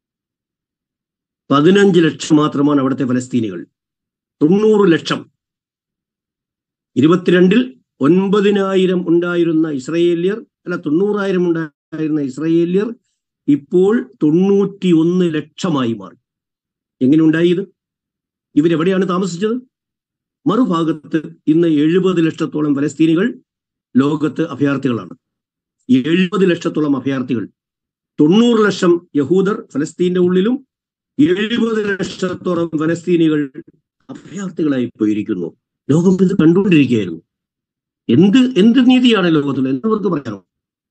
പതിനഞ്ച് ലക്ഷം മാത്രമാണ് അവിടുത്തെ ഫലസ്തീനികൾ തൊണ്ണൂറ് ലക്ഷം ഇരുപത്തിരണ്ടിൽ ഒൻപതിനായിരം ഉണ്ടായിരുന്ന ഇസ്രയേല്യർ അല്ല തൊണ്ണൂറായിരം ഉണ്ടായിരുന്ന ഇസ്രയേല്യർ ഇപ്പോൾ തൊണ്ണൂറ്റി ഒന്ന് ലക്ഷമായി മാറി എങ്ങനെ ഉണ്ടായി ഇത് ഇവരെവിടെയാണ് താമസിച്ചത് മറുഭാഗത്ത് ഇന്ന് എഴുപത് ലക്ഷത്തോളം ഫലസ്തീനികൾ ലോകത്ത് അഭയാർത്ഥികളാണ് എഴുപത് ലക്ഷത്തോളം അഭയാർത്ഥികൾ തൊണ്ണൂറ് ലക്ഷം യഹൂദർ ഫലസ്തീന്റെ ഉള്ളിലും എഴുപത് ലക്ഷത്തോളം ഫലസ്തീനികൾ അഭയാർത്ഥികളായി പോയിരിക്കുന്നു ലോകം ഇത് കണ്ടുകൊണ്ടിരിക്കുകയായിരുന്നു എന്ത് എന്ത് നീതിയാണ് ലോകത്തിൽ എന്നവർക്ക് പറയാനോ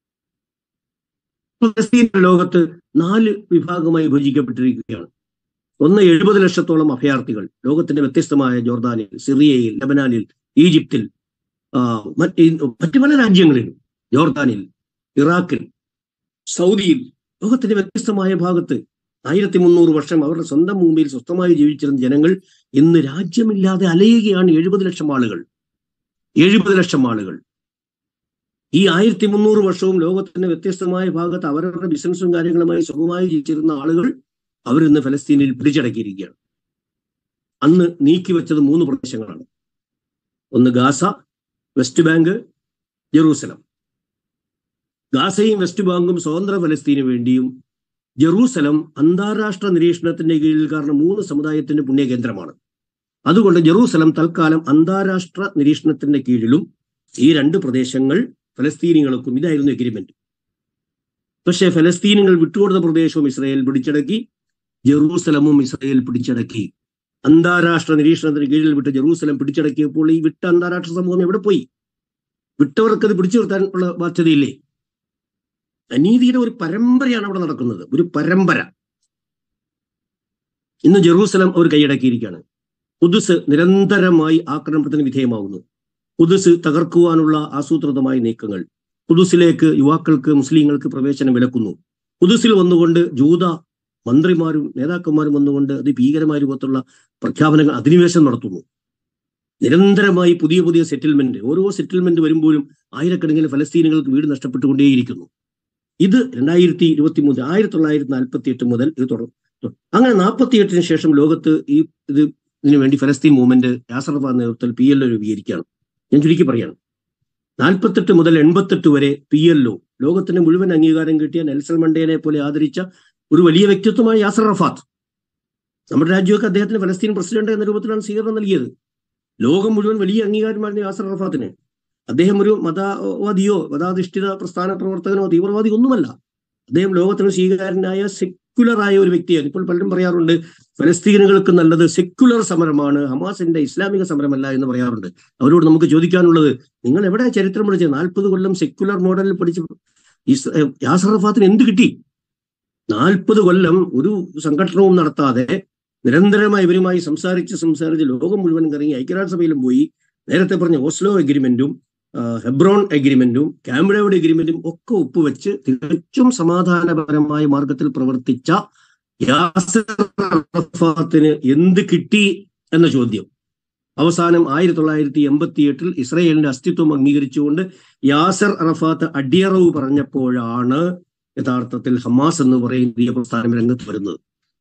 ഫലസ്തീൻ ലോകത്ത് നാല് വിഭാഗമായി വിഭജിക്കപ്പെട്ടിരിക്കുകയാണ് ഒന്ന് എഴുപത് ലക്ഷത്തോളം അഭയാർത്ഥികൾ ലോകത്തിന്റെ വ്യത്യസ്തമായ ജോർദാനിൽ സിറിയയിൽ ലബനാനിൽ ഈജിപ്തിൽ ആ, മറ്റ് ഈ മറ്റു പല രാജ്യങ്ങളിലും ജോർദാനിൽ ഇറാഖിൽ സൗദിയിൽ ലോകത്തിന്റെ വ്യത്യസ്തമായ ഭാഗത്ത് ആയിരത്തി മുന്നൂറ് വർഷം അവരുടെ സ്വന്തം ഭൂമിയിൽ സ്വസ്ഥമായി ജീവിച്ചിരുന്ന ജനങ്ങൾ ഇന്ന് രാജ്യമില്ലാതെ അലയുകയാണ് എഴുപത് ലക്ഷം ആളുകൾ എഴുപത് ലക്ഷം ആളുകൾ ഈ ആയിരത്തി മുന്നൂറ് വർഷവും ലോകത്തിന്റെ വ്യത്യസ്തമായ ഭാഗത്ത് അവരവരുടെ ബിസിനസ്സും കാര്യങ്ങളുമായി സുഖമായി ജീവിച്ചിരുന്ന ആളുകൾ അവരിന്ന് ഫലസ്തീനിൽ പിടിച്ചടക്കിയിരിക്കുകയാണ് അന്ന് നീക്കിവെച്ചത് മൂന്ന് പ്രദേശങ്ങളാണ് ഒന്ന് ഗാസ വെസ്റ്റ് ബാങ്ക് ജെറൂസലം ഗാസയും വെസ്റ്റ് ബാങ്കും സ്വതന്ത്ര ഫലസ്തീനു വേണ്ടിയും ജെറൂസലം അന്താരാഷ്ട്ര നിരീക്ഷണത്തിന്റെ കീഴിൽ കാരണം മൂന്ന് സമുദായത്തിന്റെ പുണ്യകേന്ദ്രമാണ് അതുകൊണ്ട് ജെറൂസലം തൽക്കാലം അന്താരാഷ്ട്ര നിരീക്ഷണത്തിന്റെ കീഴിലും ഈ രണ്ട് പ്രദേശങ്ങൾ ഫലസ്തീനികൾക്കും ഇതായിരുന്നു എഗ്രിമെന്റ് പക്ഷേ ഫലസ്തീനികൾ വിട്ടുകൊടുത്ത പ്രദേശവും ഇസ്രായേൽ പിടിച്ചടക്കി ജെറൂസലമും ഇസ്രായേൽ പിടിച്ചടക്കി അന്താരാഷ്ട്ര നിരീക്ഷണത്തിന് കീഴിൽ വിട്ട് ജെറൂസലം പിടിച്ചടക്കിയപ്പോൾ ഈ വിട്ട അന്താരാഷ്ട്ര സമൂഹം എവിടെ പോയി വിട്ടവർക്കത് പിടിച്ചു നിർത്താൻ ഉള്ള ബാധ്യതയില്ലേ അനീതിയുടെ ഒരു പരമ്പരയാണ് അവിടെ നടക്കുന്നത് ഒരു പരമ്പര ഇന്ന് ജെറൂസലം അവർ കൈയടക്കിയിരിക്കുകയാണ് കുദുസ് നിരന്തരമായി ആക്രമണത്തിന് വിധേയമാകുന്നു കുദുസ് തകർക്കുവാനുള്ള ആസൂത്രിതമായ നീക്കങ്ങൾ കുദുസിലേക്ക് യുവാക്കൾക്ക് മുസ്ലിങ്ങൾക്ക് പ്രവേശനം വിലക്കുന്നു കുദുസിൽ വന്നുകൊണ്ട് ജൂത മന്ത്രിമാരും നേതാക്കന്മാരും വന്നുകൊണ്ട് അതിഭീകരമായ രൂപത്തിലുള്ള പ്രഖ്യാപനങ്ങൾ അധിനിവേശം നടത്തുന്നു നിരന്തരമായി പുതിയ പുതിയ സെറ്റിൽമെന്റ് ഓരോ സെറ്റിൽമെന്റ് വരുമ്പോഴും ആയിരക്കണക്കിന് ഫലസ്തീനുകൾക്ക് വീട് നഷ്ടപ്പെട്ടുകൊണ്ടേയിരിക്കുന്നു ഇത് രണ്ടായിരത്തി ഇരുപത്തി മൂന്ന് ആയിരത്തി തൊള്ളായിരത്തി നാൽപ്പത്തി എട്ട് മുതൽ ഇത് തുടർന്നു അങ്ങനെ നാൽപ്പത്തി എട്ടിന് ശേഷം ലോകത്ത് ഈ ഇത് ഇതിനു വേണ്ടി ഫലസ്തീൻ മൂവ്മെന്റ് യാസർ അറഫാത്ത് നേതൃത്വത്തിൽ പി എൽ ഒ രൂപീകരിക്കുകയാണ് ഞാൻ ചുരുക്കി പറയാണ് നാൽപ്പത്തെട്ട് മുതൽ എൺപത്തെട്ട് വരെ പി എൽ ഒ ലോകത്തിന് മുഴുവൻ അംഗീകാരം കിട്ടിയ നെൽസൺ മണ്ടേനെ പോലെ ആദരിച്ച ഒരു വലിയ വ്യക്തിത്വമായ യാസർ അറഫാത്ത് നമ്മുടെ രാജ്യമൊക്കെ അദ്ദേഹത്തിന് ഫലസ്തീൻ പ്രസിഡന്റ് എന്ന രൂപത്തിലാണ് സ്വീകരണം നൽകിയത് ലോകം മുഴുവൻ വലിയ അംഗീകാരമായിരുന്നു യാസർ അറഫാത്തിന് അദ്ദേഹം ഒരു മതവാദിയോ മതാധിഷ്ഠിത പ്രസ്ഥാന പ്രവർത്തകനോ തീവ്രവാദി ഒന്നുമല്ല അദ്ദേഹം ലോകത്തിന് സ്വീകാരനായ സെക്യുലർ ആയ ഒരു വ്യക്തിയാണ് ഇപ്പോൾ പലരും പറയാറുണ്ട് ഫലസ്തീനുകൾക്ക് നല്ലത് സെക്യുലർ സമരമാണ് ഹമാസിന്റെ ഇസ്ലാമിക സമരമല്ല എന്ന് പറയാറുണ്ട് അവരോട് നമുക്ക് ചോദിക്കാനുള്ളത് നിങ്ങൾ എവിടെ ചരിത്രം പഠിച്ചത് നാൽപ്പത് കൊല്ലം സെക്യുലർ മോഡലിൽ പഠിച്ച ഇസ് യാസർ അറഫാത്തിന് എന്ത് കിട്ടി നാൽപ്പത് കൊല്ലം ഒരു സംഘടനവും നടത്താതെ നിരന്തരമായി ഇവരുമായി സംസാരിച്ച് സംസാരിച്ച് ലോകം മുഴുവൻ കറങ്ങി ഐക്യരാഷ്ട്രസഭയിലും പോയി നേരത്തെ പറഞ്ഞ ഓസ്ലോ അഗ്രിമെന്റും ഹെബ്രോൺ അഗ്രിമെന്റും കാംബ്രയോഡ് അഗ്രിമെന്റും ഒക്കെ ഒപ്പുവെച്ച് തികച്ചും സമാധാനപരമായ മാർഗത്തിൽ പ്രവർത്തിച്ച യാസർ അറഫാത്തിന് എന്ത് കിട്ടി എന്ന ചോദ്യം അവസാനം ആയിരത്തി തൊള്ളായിരത്തി എൺപത്തി എട്ടിൽ ഇസ്രയേലിന്റെ അസ്തിത്വം അംഗീകരിച്ചുകൊണ്ട് യാസർ അറഫാത്ത് അടിയറവ് പറഞ്ഞപ്പോഴാണ് യഥാർത്ഥത്തിൽ ഹമാസ് എന്ന് പറയുന്ന ഈ പ്രസ്ഥാനം രംഗത്ത് വരുന്നത്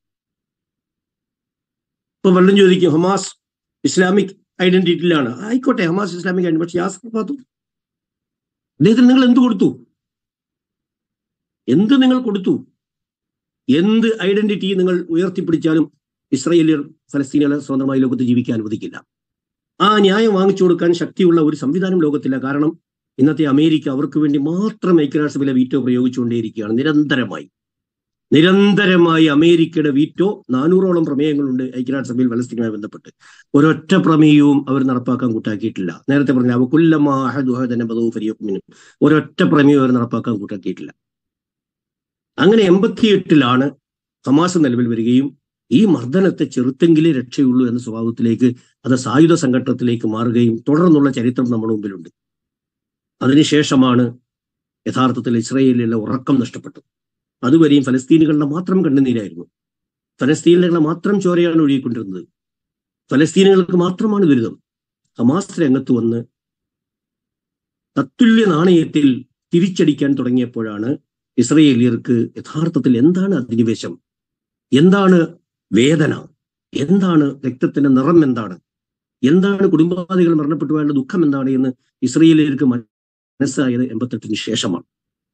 ഇപ്പൊ വെള്ളം ചോദിക്കും ഹമാസ് ഇസ്ലാമിക് ഐഡന്റിറ്റിയിലാണ് ആയിക്കോട്ടെ ഹമാസ് ഇസ്ലാമിക് ഐഡന്റി പക്ഷെ യാസർ അറഫാത്തു അദ്ദേഹത്തിന് നിങ്ങൾ എന്ത് കൊടുത്തു എന്ത് നിങ്ങൾ കൊടുത്തു എന്ത് ഐഡന്റിറ്റി നിങ്ങൾ ഉയർത്തിപ്പിടിച്ചാലും ഇസ്രയേലിയർ ഫലസ്തീനികളെ സ്വന്തമായി ലോകത്ത് ജീവിക്കാൻ അനുവദിക്കില്ല ആ ന്യായം വാങ്ങിച്ചു കൊടുക്കാൻ ശക്തിയുള്ള ഒരു സംവിധാനം ലോകത്തില്ല കാരണം ഇന്നത്തെ അമേരിക്ക അവർക്ക് വേണ്ടി മാത്രം ഐക്യരാഷ്ട്രസഭയിലെ വീറ്റോ പ്രയോഗിച്ചുകൊണ്ടേയിരിക്കുകയാണ് നിരന്തരമായി നിരന്തരമായി അമേരിക്കയുടെ വീറ്റോ നാനൂറോളം പ്രമേയങ്ങളുണ്ട് ഐക്യരാഷ്ട്രസഭയിൽ ഫലസ്തീനുമായി ബന്ധപ്പെട്ട് ഒരൊറ്റ പ്രമേയവും അവർ നടപ്പാക്കാൻ കൂട്ടാക്കിയിട്ടില്ല നേരത്തെ പറഞ്ഞ അവക്കുല്ലമാഹദുഹദനബദൂഫരിയൊക്കുമിനും ഒരൊറ്റ പ്രമേയവും അവർ നടപ്പാക്കാൻ കൂട്ടാക്കിയിട്ടില്ല അങ്ങനെ എൺപത്തിയെട്ടിലാണ് ഹമാസ് നിലവിൽ വരികയും ഈ മർദ്ദനത്തെ ചെറുത്തെങ്കിലേ രക്ഷയുള്ളൂ എന്ന സ്വഭാവത്തിലേക്ക് അത് സായുധ സംഘട്ടനത്തിലേക്ക് മാറുകയും തുടർന്നുള്ള ചരിത്രം നമ്മുടെ മുമ്പിലുണ്ട് അതിനുശേഷമാണ് യഥാർത്ഥത്തിൽ ഇസ്രയേലിലെ ഉറക്കം നഷ്ടപ്പെട്ടത് അതുവരെയും ഫലസ്തീനുകളുടെ മാത്രം കണ്ണുനീരായിരുന്നു ഫലസ്തീനുകളുടെ മാത്രം ചോരയാണ് ഒഴുകിക്കൊണ്ടിരുന്നത് ഫലസ്തീനുകൾക്ക് മാത്രമാണ് ദുരിതം ഹമാസ് രംഗത്ത് വന്ന് തത്തുല്യ നാണയത്തിൽ തിരിച്ചടിക്കാൻ തുടങ്ങിയപ്പോഴാണ് ഇസ്രയേലിയർക്ക് യഥാർത്ഥത്തിൽ എന്താണ് അധിനിവേശം എന്താണ് വേദന എന്താണ് രക്തത്തിന്റെ നിറം എന്താണ് എന്താണ് കുടുംബാദികൾ മരണപ്പെട്ടു പോയുള്ള ദുഃഖം എന്താണ് എന്ന് ഇസ്രയേലിയർക്ക് മനസ്സായത് എൺപത്തെട്ടിന് ശേഷമാണ്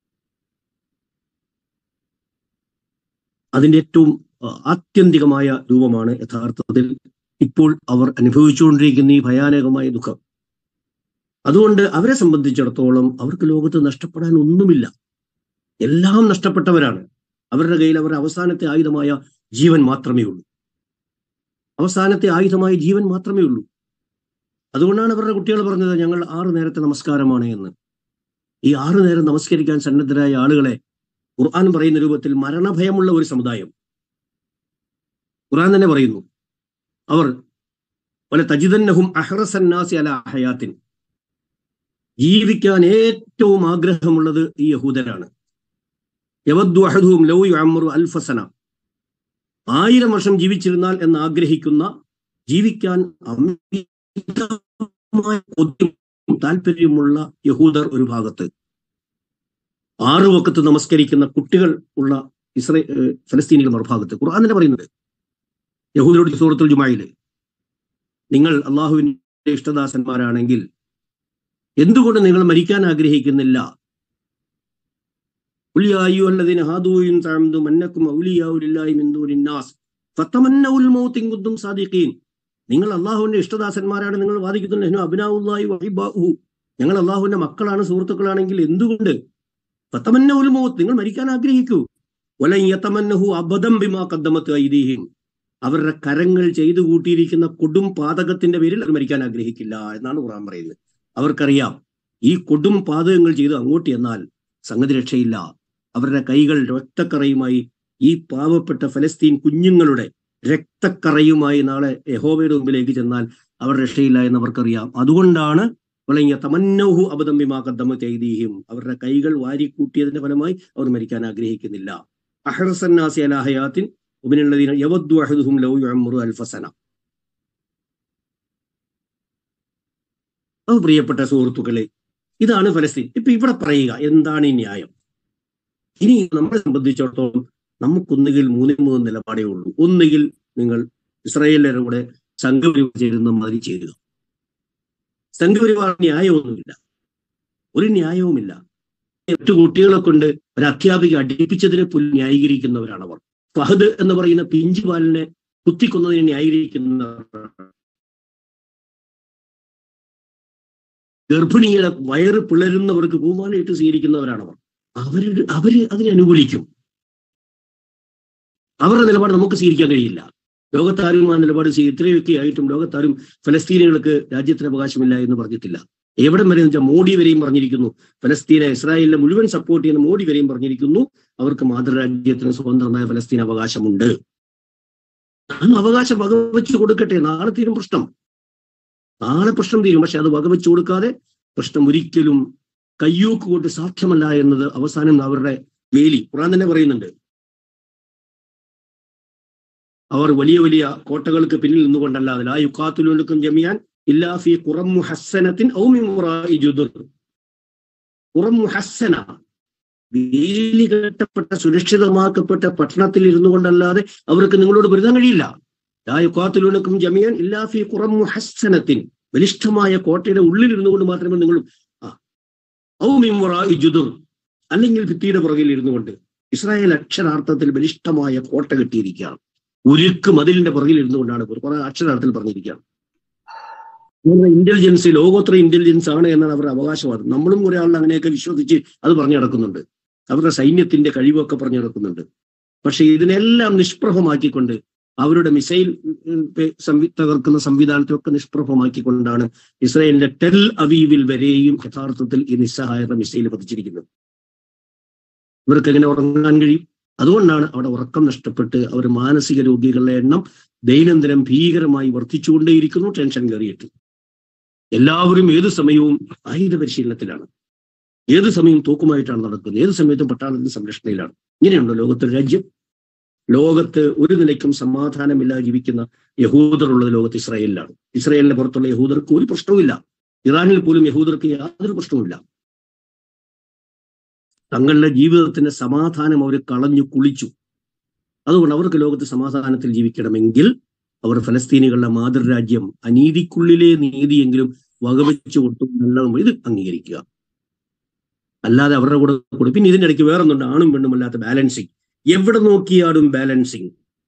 അതിന്റെ ഏറ്റവും ആത്യന്തികമായ രൂപമാണ് യഥാർത്ഥത്തിൽ ഇപ്പോൾ അവർ അനുഭവിച്ചുകൊണ്ടിരിക്കുന്ന ഈ ഭയാനകമായ ദുഃഖം അതുകൊണ്ട് അവരെ സംബന്ധിച്ചിടത്തോളം അവർക്ക് ലോകത്ത് നഷ്ടപ്പെടാൻ ഒന്നുമില്ല എല്ലാം നഷ്ടപ്പെട്ടവരാണ് അവരുടെ കയ്യിൽ അവരുടെ അവസാനത്തെ ആയുധമായ ജീവൻ മാത്രമേ ഉള്ളൂ അവസാനത്തെ ആയുധമായ ജീവൻ മാത്രമേ ഉള്ളൂ അതുകൊണ്ടാണ് അവരുടെ കുട്ടികൾ പറഞ്ഞത് ഞങ്ങൾ ആറു നേരത്തെ നമസ്കാരമാണ് എന്ന് ഈ ആറു നേരം നമസ്കരിക്കാൻ സന്നദ്ധരായ ആളുകളെ ഖുർആൻ പറയുന്ന രൂപത്തിൽ മരണഭയമുള്ള ഒരു സമുദായം ഖുർആൻ തന്നെ പറയുന്നു അവർ പല തജിതന്നഹും അഹ്റസന്നാസി അല ഹയാത്തിൻ ജീവിക്കാൻ ഏറ്റവും ആഗ്രഹമുള്ളത് ഈ യഹൂദരാണ് യവദ്ദു അഹദുഹും ലൗ യുഅമ്മറു അൽഫസന ആയിരം വർഷം ജീവിച്ചിരുന്നാൽ എന്ന് ആഗ്രഹിക്കുന്ന ജീവിക്കാൻ അമിതമായ താല്പര്യമുള്ള യഹൂദർ ഒരു ഭാഗത്ത് ആറു വക്കത്ത് നമസ്കരിക്കുന്ന കുട്ടികൾ ഉള്ള ഇസ്രേ ഫലസ്തീനികൾ മറുഭാഗത്ത് ഖുർആൻ തന്നെ പറയുന്നത് യഹൂദരോട് സൂറത്തുൽ ജുമായില് നിങ്ങൾ അള്ളാഹുവിന്റെ ഇഷ്ടദാസന്മാരാണെങ്കിൽ എന്തുകൊണ്ട് നിങ്ങൾ മരിക്കാൻ ആഗ്രഹിക്കുന്നില്ല നിങ്ങൾ അള്ളാഹുവിന്റെ ഇഷ്ടദാസന്മാരാണ് നിങ്ങൾ വാദിക്കുന്നുണ്ട് അബിനാവുല്ലാഹി വഹിബാഹു ഞങ്ങൾ അള്ളാഹുവിന്റെ മക്കളാണ് സുഹൃത്തുക്കളാണെങ്കിൽ എന്തുകൊണ്ട് ഫത്തമന്ന ഉൽ മൗത്ത് നിങ്ങൾ മരിക്കാൻ ആഗ്രഹിക്കൂ വലയത്തമന്നഹു അബദം ബിമാ കദ്ദമത്ത് ഐദീഹിൻ അവരുടെ കരങ്ങൾ ചെയ്തു കൂട്ടിയിരിക്കുന്ന കൊടും പാതകത്തിന്റെ പേരിൽ അവർ മരിക്കാൻ ആഗ്രഹിക്കില്ല എന്നാണ് ഖുറാൻ പറയുന്നത് അവർക്കറിയാം ഈ കൊടും പാതകങ്ങൾ ചെയ്ത് അങ്ങോട്ട് എന്നാൽ സംഗതി രക്ഷയില്ല അവരുടെ കൈകൾ രക്തക്കറയുമായി ഈ പാവപ്പെട്ട ഫലസ്തീൻ കുഞ്ഞുങ്ങളുടെ രക്തക്കറയുമായി നാളെ യഹോവയുടെ മുമ്പിലേക്ക് ചെന്നാൽ അവർ രക്ഷയില്ല എന്ന് അവർക്കറിയാം അതുകൊണ്ടാണ് വളങ്ങിയ തമന്നോഹു അബദംബിമാ കദ്ദമ ചെയ്തീഹിം അവരുടെ കൈകൾ വാരിക്കൂട്ടിയതിന്റെ ഫലമായി അവർ മരിക്കാൻ ആഗ്രഹിക്കുന്നില്ല അഹ്റസന്നാസി അലാഹയാത്തിൻ ഉപനുള്ളതിന് യവദ്ദു അഹദുഹും ലൗ യുഅമ്മറു അൽഫസന അത് പ്രിയപ്പെട്ട സുഹൃത്തുക്കളെ ഇതാണ് ഫലസ്തീൻ ഇപ്പൊ ഇവിടെ പറയുക എന്താണ് ഈ ന്യായം ഇനി നമ്മളെ സംബന്ധിച്ചിടത്തോളം നമുക്കൊന്നുകിൽ മൂന്നേ മൂന്ന് നിലപാടേ ഉള്ളൂ ഒന്നുകിൽ നിങ്ങൾ ഇസ്രായേലിന്റെ കൂടെ സംഘപരിവാർ ചേരുന്ന മാതിരി ചേരുക സംഘപരിവാർ ന്യായമൊന്നുമില്ല ഒരു ന്യായവുമില്ല എട്ട് കുട്ടികളെ കൊണ്ട് ഒരു അധ്യാപിക അടിപ്പിച്ചതിനെ പോലും ന്യായീകരിക്കുന്നവരാണ് അവർ ഫഹദ് എന്ന് പറയുന്ന പിഞ്ചു പാലിനെ കുത്തിക്കൊന്നതിനെ ന്യായീകരിക്കുന്നവർ ഗർഭിണിയുടെ വയറ് പിളരുന്നവർക്ക് പൂമാലയിട്ട് സ്വീകരിക്കുന്നവരാണ് അവർ അവര് അവര് അതിനെ അനുകൂലിക്കും അവരുടെ നിലപാട് നമുക്ക് സ്വീകരിക്കാൻ കഴിയില്ല ലോകത്താരും ആ നിലപാട് സ്വീ- ഇത്രയൊക്കെ ആയിട്ടും ലോകത്താരും ഫലസ്തീനുകൾക്ക് രാജ്യത്തിന് അവകാശമില്ല എന്ന് പറഞ്ഞിട്ടില്ല എവിടം വരെ എന്ന് വെച്ചാൽ മോഡി വരെയും പറഞ്ഞിരിക്കുന്നു ഫലസ്തീനെ ഇസ്രായേലിനെ മുഴുവൻ സപ്പോർട്ട് ചെയ്യുന്ന മോഡി വരെയും പറഞ്ഞിരിക്കുന്നു അവർക്ക് മാതൃരാജ്യത്തിന് സ്വതന്ത്രമായ ഫലസ്തീൻ അവകാശമുണ്ട് ആ അവകാശം വകവെച്ച് കൊടുക്കട്ടെ നാളെ തീരും പ്രശ്നം നാളെ പ്രശ്നം തീരും പക്ഷെ അത് വകവെച്ച് കൊടുക്കാതെ പ്രശ്നം ഒരിക്കലും കയ്യൂക്ക് കൊണ്ട് സാധ്യമല്ല എന്നത് അവസാനം അവരുടെ വേലി ഖുറാൻ തന്നെ പറയുന്നുണ്ട് അവർ വലിയ വലിയ കോട്ടകൾക്ക് പിന്നിൽ നിന്നുകൊണ്ടല്ലാതെ ലാ യുക്കാത്തുലുക്കും ജമിയാൻ ഇല്ലാ ഫി ഖുറം മുഹസ്സനത്തിൻ ഔ മിൻ വറാഇ ജുദുർ ഖുറം മുഹസ്സന വേലി കെട്ടപ്പെട്ട സുരക്ഷിതമാക്കപ്പെട്ട പട്ടണത്തിൽ ഇരുന്നു കൊണ്ടല്ലാതെ അവർക്ക് നിങ്ങളോട് പൊരുതാൻ കഴിയില്ല ലാ യുക്കാത്തുലുക്കും ജമിയാൻ ഇല്ലാ ഫി ഖുറം മുഹസ്സനത്തിൻ ബലിഷ്ഠമായ കോട്ടയുടെ ഉള്ളിൽ ഇരുന്നു കൊണ്ട് മാത്രമേ നിങ്ങൾ ആ, ഔ മിൻ വറാഇ ജുദുർ അല്ലെങ്കിൽ ഭിത്തിയുടെ പുറകിൽ ഇരുന്നു കൊണ്ട് ഇസ്രായേൽ അക്ഷരാർത്ഥത്തിൽ ബലിഷ്ഠമായ കോട്ട കെട്ടിയിരിക്കുകയാണ് ഉരുക്ക് മതിലിന്റെ പുറകിൽ ഇരുന്നുകൊണ്ടാണ് കുറെ അക്ഷരാർത്ഥത്തിൽ പറഞ്ഞിരിക്കുകയാണ് ഇവരുടെ ഇന്റലിജൻസ് ലോകോത്തര ഇന്റലിജൻസ് ആണ് എന്നാണ് അവരുടെ അവകാശവാദം നമ്മളും കുറെ ആളുകൾ അങ്ങനെയൊക്കെ വിശ്വസിച്ച് അത് പറഞ്ഞു നടക്കുന്നുണ്ട് അവരുടെ സൈന്യത്തിന്റെ കഴിവൊക്കെ പറഞ്ഞു നടക്കുന്നുണ്ട് പക്ഷെ ഇതിനെല്ലാം നിഷ്പ്രഭമാക്കിക്കൊണ്ട് അവരുടെ മിസൈൽ ഉം, പെ- സംവി തകർക്കുന്ന സംവിധാനത്തെയൊക്കെ നിഷ്പ്രഭമാക്കിക്കൊണ്ടാണ് ഇസ്രായേലിന്റെ ടെൽ അവീവിൽ വരെയും യഥാർത്ഥത്തിൽ ഈ നിസ്സഹായത മിസൈൽ പതിച്ചിരിക്കുന്നത് ഇവർക്ക് എങ്ങനെ ഉറങ്ങാൻ കഴിയും അതുകൊണ്ടാണ് അവിടെ ഉറക്കം നഷ്ടപ്പെട്ട് അവർ മാനസിക രോഗികളുടെ എണ്ണം ദൈനംദിനം ഭീകരമായി വർദ്ധിച്ചുകൊണ്ടേയിരിക്കുന്നു ടെൻഷൻ കയറിയിട്ട് എല്ലാവരും ഏത് സമയവും ആയുധ പരിശീലനത്തിലാണ് ഏത് സമയവും തോക്കുമായിട്ടാണ് നടക്കുന്നത് ഏത് സമയത്തും പട്ടാളത്തിന്റെ സംരക്ഷണയിലാണ് ഇങ്ങനെയുണ്ടോ ലോകത്തൊരു രാജ്യം ലോകത്ത് ഒരു നിലയ്ക്കും സമാധാനമില്ലാതെ ജീവിക്കുന്ന യഹൂദർ ഉള്ളത് ലോകത്ത് ഇസ്രായേലിലാണ് ഇസ്രായേലിന്റെ പുറത്തുള്ള യഹൂദർക്ക് ഒരു പ്രശ്നവുമില്ല ഇറാനിൽ പോലും യഹൂദർക്ക് യാതൊരു പ്രശ്നവുമില്ല തങ്ങളുടെ ജീവിതത്തിന്റെ സമാധാനം അവർ കളഞ്ഞു കുളിച്ചു അതുകൊണ്ട് അവർക്ക് ലോകത്ത് സമാധാനത്തിൽ ജീവിക്കണമെങ്കിൽ അവർ ഫലസ്തീനികളുടെ മാതൃരാജ്യം അനീതിക്കുള്ളിലെ നീതിയെങ്കിലും വകവെച്ചു കൊടുത്തു നല്ലതും ഇത് അംഗീകരിക്കുക അല്ലാതെ അവരുടെ കൂടെ കൂടെ പിന്നെ ഇതിന്റെ ഇടയ്ക്ക് വേറൊന്നുണ്ട് ആണും പെണ്ണും അല്ലാത്ത ബാലൻസിങ് എവിടെ നോക്കിയാലും ബാലൻസിങ്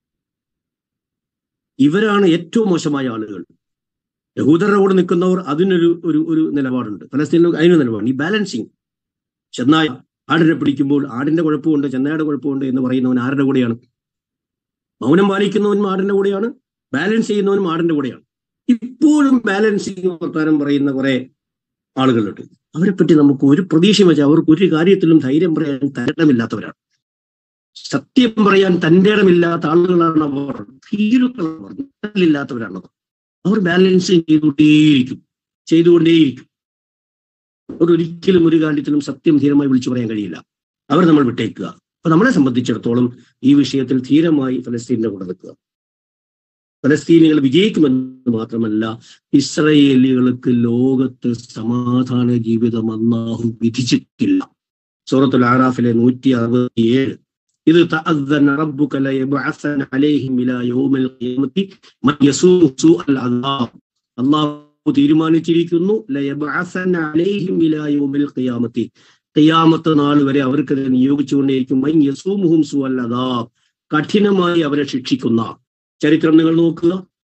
ഇവരാണ് ഏറ്റവും മോശമായ ആളുകൾ യഹൂദരുടെ കൂടെ നിൽക്കുന്നവർ അതിനൊരു ഒരു ഒരു നിലപാടുണ്ട് ഫലസ്തീനിൽ അതിനൊരു നിലപാട് ഈ ബാലൻസിങ് ചെന്നായ ആടിനെ പിടിക്കുമ്പോൾ ആടിന്റെ കുഴപ്പമുണ്ട് ചെന്നായുടെ കുഴപ്പമുണ്ട് എന്ന് പറയുന്നവൻ ആരുടെ കൂടെയാണ് മൗനം പാലിക്കുന്നവനും ആടിന്റെ കൂടെയാണ് ബാലൻസ് ചെയ്യുന്നവനും ആടിന്റെ കൂടെയാണ് ഇപ്പോഴും ബാലൻസിങ് വർത്താനം പറയുന്ന കുറെ ആളുകളുണ്ട് അവരെ പറ്റി നമുക്ക് ഒരു പ്രതീക്ഷയും വെച്ചാൽ അവർക്ക് ഒരു കാര്യത്തിലും ധൈര്യം പറയാൻ തരമില്ലാത്തവരാണ് സത്യം പറയാൻ തന്റെ ഇടമില്ലാത്ത ആളുകളാണ് അവർ ഭീരുക്കളാണ് ഇല്ലാത്തവരാണ് അവർ അവർ ബാലൻസിങ് ചെയ്തുകൊണ്ടേയിരിക്കും ചെയ്തുകൊണ്ടേയിരിക്കും അവർ ഒരിക്കലും ഒരു കാര്യത്തിലും സത്യം ധീരമായി വിളിച്ചു പറയാൻ കഴിയില്ല അവർ നമ്മൾ വിട്ടേക്കുക അപ്പൊ നമ്മളെ സംബന്ധിച്ചിടത്തോളം ഈ വിഷയത്തിൽ ധീരമായി ഫലസ്തീനിന്റെ കൂടെ നിൽക്കുക ഫലസ്തീനികൾ വിജയിക്കുമെന്ന് മാത്രമല്ല ഇസ്രയേലികൾക്ക് ലോകത്ത് സമാധാന ജീവിതം അന്നാഹു വിധിച്ചിട്ടില്ല സൂറത്തുൽ ആറാഫിലെ നൂറ്റി അറുപത്തിയേഴ് ഇത് തഅذن ربك ليبعثن عليهم الى يوم القيامه من يسوء سوء العذاب അള്ളാഹു തീരുമാനിച്ചിരിക്കുന്നു ലയബഅസന അലൈഹിം ഇലാ യൗമിൽ ഖിയാമത്തി ഖിയാമത്ത് നാൾ വരെ അവർക്ക് നിയോഗിച്ചുകൊണ്ടേയിരിക്കും മൻ യസൂമുഹും സുഅൽ അദാബ് കഠിനമായി അവരെ ശിക്ഷിക്കുന്ന ചരിത്രം നിങ്ങൾ നോക്കുക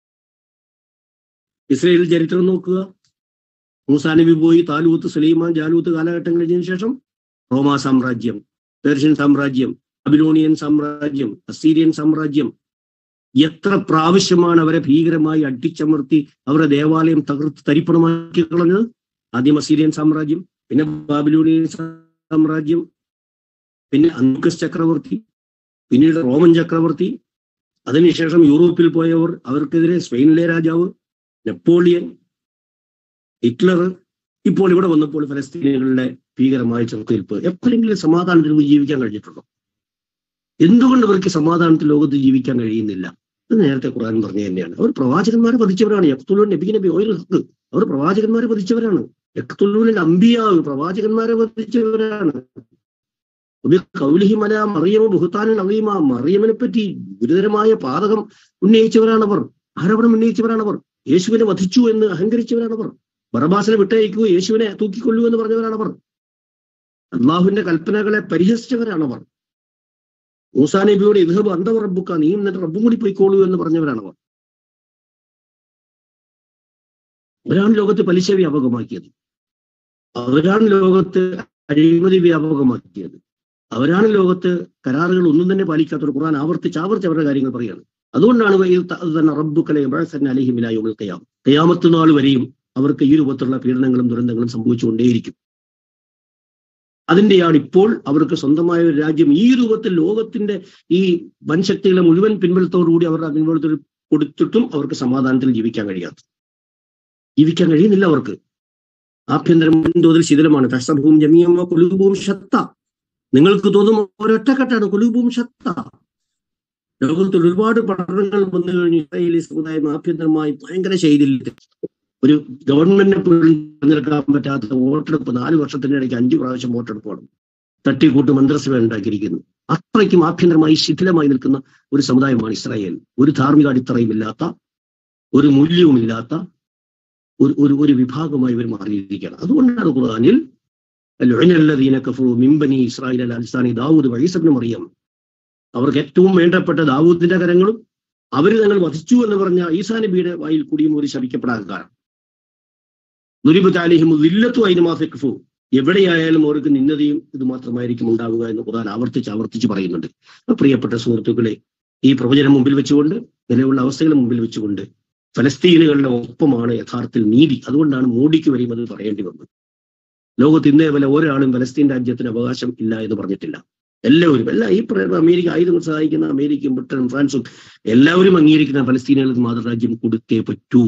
ഇസ്രയേൽ ചരിത്രം നോക്കുക മൂസാ നബി പോയി താലൂത്ത് സുലൈമാൻ ജാലൂത്ത് കാലഘട്ടം കഴിഞ്ഞതിന് ശേഷം റോമാ സാമ്രാജ്യം പേർഷ്യൻ സാമ്രാജ്യം അബിലോണിയൻ സാമ്രാജ്യം അസീരിയൻ സാമ്രാജ്യം എത്ര പ്രാവശ്യമാണ് അവരെ ഭീകരമായി അടിച്ചമർത്തി അവരുടെ ദേവാലയം തകർത്ത് തരിപ്പണമാക്കി കളഞ്ഞത് ആദ്യം അസീരിയൻ സാമ്രാജ്യം പിന്നെ ബാബിലോണിയൻ സാമ്രാജ്യം പിന്നെ അന്തസ് ചക്രവർത്തി പിന്നീട് റോമൻ ചക്രവർത്തി അതിനുശേഷം യൂറോപ്പിൽ പോയവർ അവർക്കെതിരെ സ്പെയിനിലെ രാജാവ് നെപ്പോളിയൻ ഹിറ്റ്ലർ ഇപ്പോൾ ഇവിടെ വന്നപ്പോൾ ഫലസ്തീനികളുടെ ഭീകരമായ ചെറുത്തിരിപ്പ് എപ്പോഴെങ്കിലും സമാധാനത്തിൽ ജീവിക്കാൻ കഴിഞ്ഞിട്ടുണ്ടോ എന്തുകൊണ്ട് ഇവർക്ക് സമാധാനത്തിൽ ലോകത്ത് ജീവിക്കാൻ കഴിയുന്നില്ല ഇത് നേരത്തെ ഖുർആൻ പറഞ്ഞു തന്നെയാണ് അവർ പ്രവാചകന്മാരെ വധിച്ചവരാണ് യക്തുലൂൻ നബി നബി ഓയിൽ ഹക്ക് അവർ പ്രവാചകന്മാരെ വധിച്ചവരാണ് യക്തുലൂനിൽ അമ്പിയാവ് പ്രവാചകന്മാരെ വധിച്ചവരാണ് കൗലിഹിമല മറിയമ ബുഹത്താനൻ അവീമ മറിയമിനെ പറ്റി ഗുരുതരമായ പാതകം ഉന്നയിച്ചവരാണവർ ആരോപണം ഉന്നയിച്ചവരാണവർ യേശുവിനെ വധിച്ചു എന്ന് അഹങ്കരിച്ചവരാണവർ ബറബാസിനെ വിട്ടയക്കൂ യേശുവിനെ തൂക്കിക്കൊല്ലൂ എന്ന് പറഞ്ഞവരാണവർ അള്ളാഹുവിന്റെ കൽപ്പനകളെ പരിഹസിച്ചവരാണവർ മൂസാ നബിയോട് ഇദ്ഹബ് അന്ത റബ്ബുക്ക നീ എന്നിട്ട് റബ്ബും കൂടി പോയിക്കോളൂ എന്ന് പറഞ്ഞവരാണവർ അവരാണ് ലോകത്ത് പലിശ വ്യാപകമാക്കിയത് അവരാണ് ലോകത്ത് അഴിമതി വ്യാപകമാക്കിയത് അവരാണ് ലോകത്ത് കരാറുകൾ ഒന്നും തന്നെ പാലിക്കാത്തവർ ഖുർആൻ ആവർത്തിച്ച് ആവർത്തിച്ച് അവരുടെ കാര്യങ്ങൾ പറയുകയാണ് അതുകൊണ്ടാണ് ഇത് ത- ഇത് തന്നെ റബ്ബുക്കലെ അലിഹിമിലായുള്ള കയ്യാം കയ്യാമത്ത് നാൾ വരെയും അവർക്ക് ഈ രൂപത്തിലുള്ള പീഡനങ്ങളും ദുരന്തങ്ങളും സംഭവിച്ചുകൊണ്ടേയിരിക്കും അതിന്റെയാണ് ഇപ്പോൾ അവർക്ക് സ്വന്തമായ ഒരു രാജ്യം ഈ രൂപത്തിൽ ലോകത്തിന്റെ ഈ വൻശക്തികളെ മുഴുവൻ പിൻബലത്തോടുകൂടി അവരുടെ പിൻബലത്തിൽ കൊടുത്തിട്ടും അവർക്ക് സമാധാനത്തിൽ ജീവിക്കാൻ കഴിയാത്ത ജീവിക്കാൻ കഴിയുന്നില്ല അവർക്ക് ആഭ്യന്തരം തോതിൽ ശിഥിലമാണ് തസഭൂം ജമിയമ്മ കുലുബൂം ശത്ത നിങ്ങൾക്ക് തോന്നും ഒരൊറ്റക്കെട്ടാണ് കുലുബൂം ശത്ത ലോകത്തിൽ ഒരുപാട് പഠനങ്ങൾ വന്നു കഴിഞ്ഞു ഇസ്രായേലി സമുദായം ആഭ്യന്തരമായി ഭയങ്കര ശൈലിയിൽ ഒരു ഗവൺമെന്റിനെ പോലും തിരഞ്ഞെടുക്കാൻ പറ്റാത്ത വോട്ടെടുപ്പ് നാല് വർഷത്തിന്റെ ഇടയ്ക്ക് അഞ്ചു പ്രാവശ്യം വോട്ടെടുപ്പാണ് തട്ടിക്കൂട്ട് മന്ത്രിസഭ ഉണ്ടാക്കിയിരിക്കുന്നു അത്രയ്ക്കും ആഭ്യന്തരമായി ശിഥിലമായി നിൽക്കുന്ന ഒരു സമുദായമാണ് ഇസ്രായേൽ ഒരു ധാർമ്മിക അടിത്തറയും ഇല്ലാത്ത ഒരു മൂല്യവുമില്ലാത്ത ഒരു ഒരു ഒരു വിഭാഗമായി ഇവർ മാറിയിരിക്കുകയാണ് അതുകൊണ്ടാണ് ഖുർആനിൽ ലുഅനല്ലദീന കഫറു മിൻ ബനി ഇസ്രായേൽ അല അൽസാനി ദാവൂദ് വഈസബ്നു മറിയം അവർക്ക് ഏറ്റവും വേണ്ടപ്പെട്ട ദാവൂദിന്റെ കരങ്ങളും അവർ തങ്ങൾ വധിച്ചു എന്ന് പറഞ്ഞ ഈസാ നബിയുടെ വായിൽ കൂടിയും ഒരു ശപിക്കപ്പെടാൻ കാരണം ദുരിബ് താലിഹിം വില്ലത്തു അതിനുമാഫിക്കഫു എവിടെയായാലും അവർക്ക് നിന്നതയും ഇത് മാത്രമായിരിക്കും ഉണ്ടാവുക എന്ന് ഖുർആൻ ആവർത്തിച്ച് ആവർത്തിച്ച് പറയുന്നുണ്ട് അപ്പൊ പ്രിയപ്പെട്ട സുഹൃത്തുക്കളെ ഈ പ്രവചനം മുമ്പിൽ വെച്ചുകൊണ്ട് നിലവിലുള്ള അവസ്ഥകൾ മുമ്പിൽ വെച്ചുകൊണ്ട് ഫലസ്തീനുകളുടെ ഒപ്പമാണ് യഥാർത്ഥത്തിൽ നീതി അതുകൊണ്ടാണ് മോഡിക്ക് വരെയും അത് പറയേണ്ടി വന്നത് ലോകത്ത് ഇന്നേ വരെ ഒരാളും ഫലസ്തീൻ രാജ്യത്തിന് അവകാശം ഇല്ല എന്ന് പറഞ്ഞിട്ടില്ല എല്ലാവരും എല്ലാ ഈ പ്ര- അമേരിക്ക ആയുധങ്ങൾ സഹായിക്കുന്ന അമേരിക്കയും ബ്രിട്ടനും ഫ്രാൻസും എല്ലാവരും അംഗീകരിക്കുന്ന ഫലസ്തീനുകൾക്ക് മാതൃരാജ്യം കൊടുത്തേ പറ്റൂ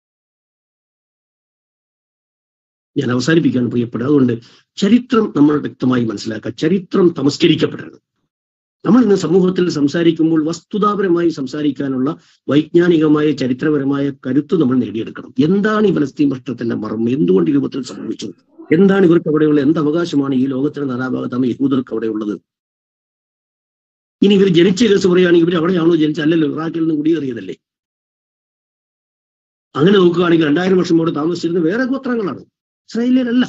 ഞാൻ അവസാനിപ്പിക്കുകയാണ് പ്രിയപ്പെട്ടത് അതുകൊണ്ട് ചരിത്രം നമ്മൾ വ്യക്തമായി മനസ്സിലാക്കുക ചരിത്രം തമസ്കരിക്കപ്പെടണം നമ്മൾ ഇന്ന് സമൂഹത്തിൽ സംസാരിക്കുമ്പോൾ വസ്തുതാപരമായി സംസാരിക്കാനുള്ള വൈജ്ഞാനികമായ ചരിത്രപരമായ കരുത്ത് നമ്മൾ നേടിയെടുക്കണം എന്താണ് ഈ ഫലസ്തീൻ പ്രശ്നത്തിന്റെ മർമ്മം എന്തുകൊണ്ട് ഈ രൂപത്തിൽ സംഭവിച്ചു എന്താണ് ഇവർക്ക് അവിടെയുള്ള എന്ത് അവകാശമാണ് ഈ ലോകത്തിന്റെ നാനാഭാഗത്താണ് യഹൂദർക്ക് അവിടെ ഉള്ളത് ഇനി ഇവർ ജനിച്ച കേസ് പറയുകയാണെങ്കിൽ ഇവർ അവിടെയാണോ ജനിച്ച അല്ലല്ലോ ഇറാഖിൽ നിന്ന് കുടിയേറിയതല്ലേ അങ്ങനെ നോക്കുകയാണെങ്കിൽ രണ്ടായിരം വർഷം മുമ്പ് താമസിച്ചിരുന്ന വേറെ ഗോത്രങ്ങളാണ് ഇസ്രായേലിയരല്ല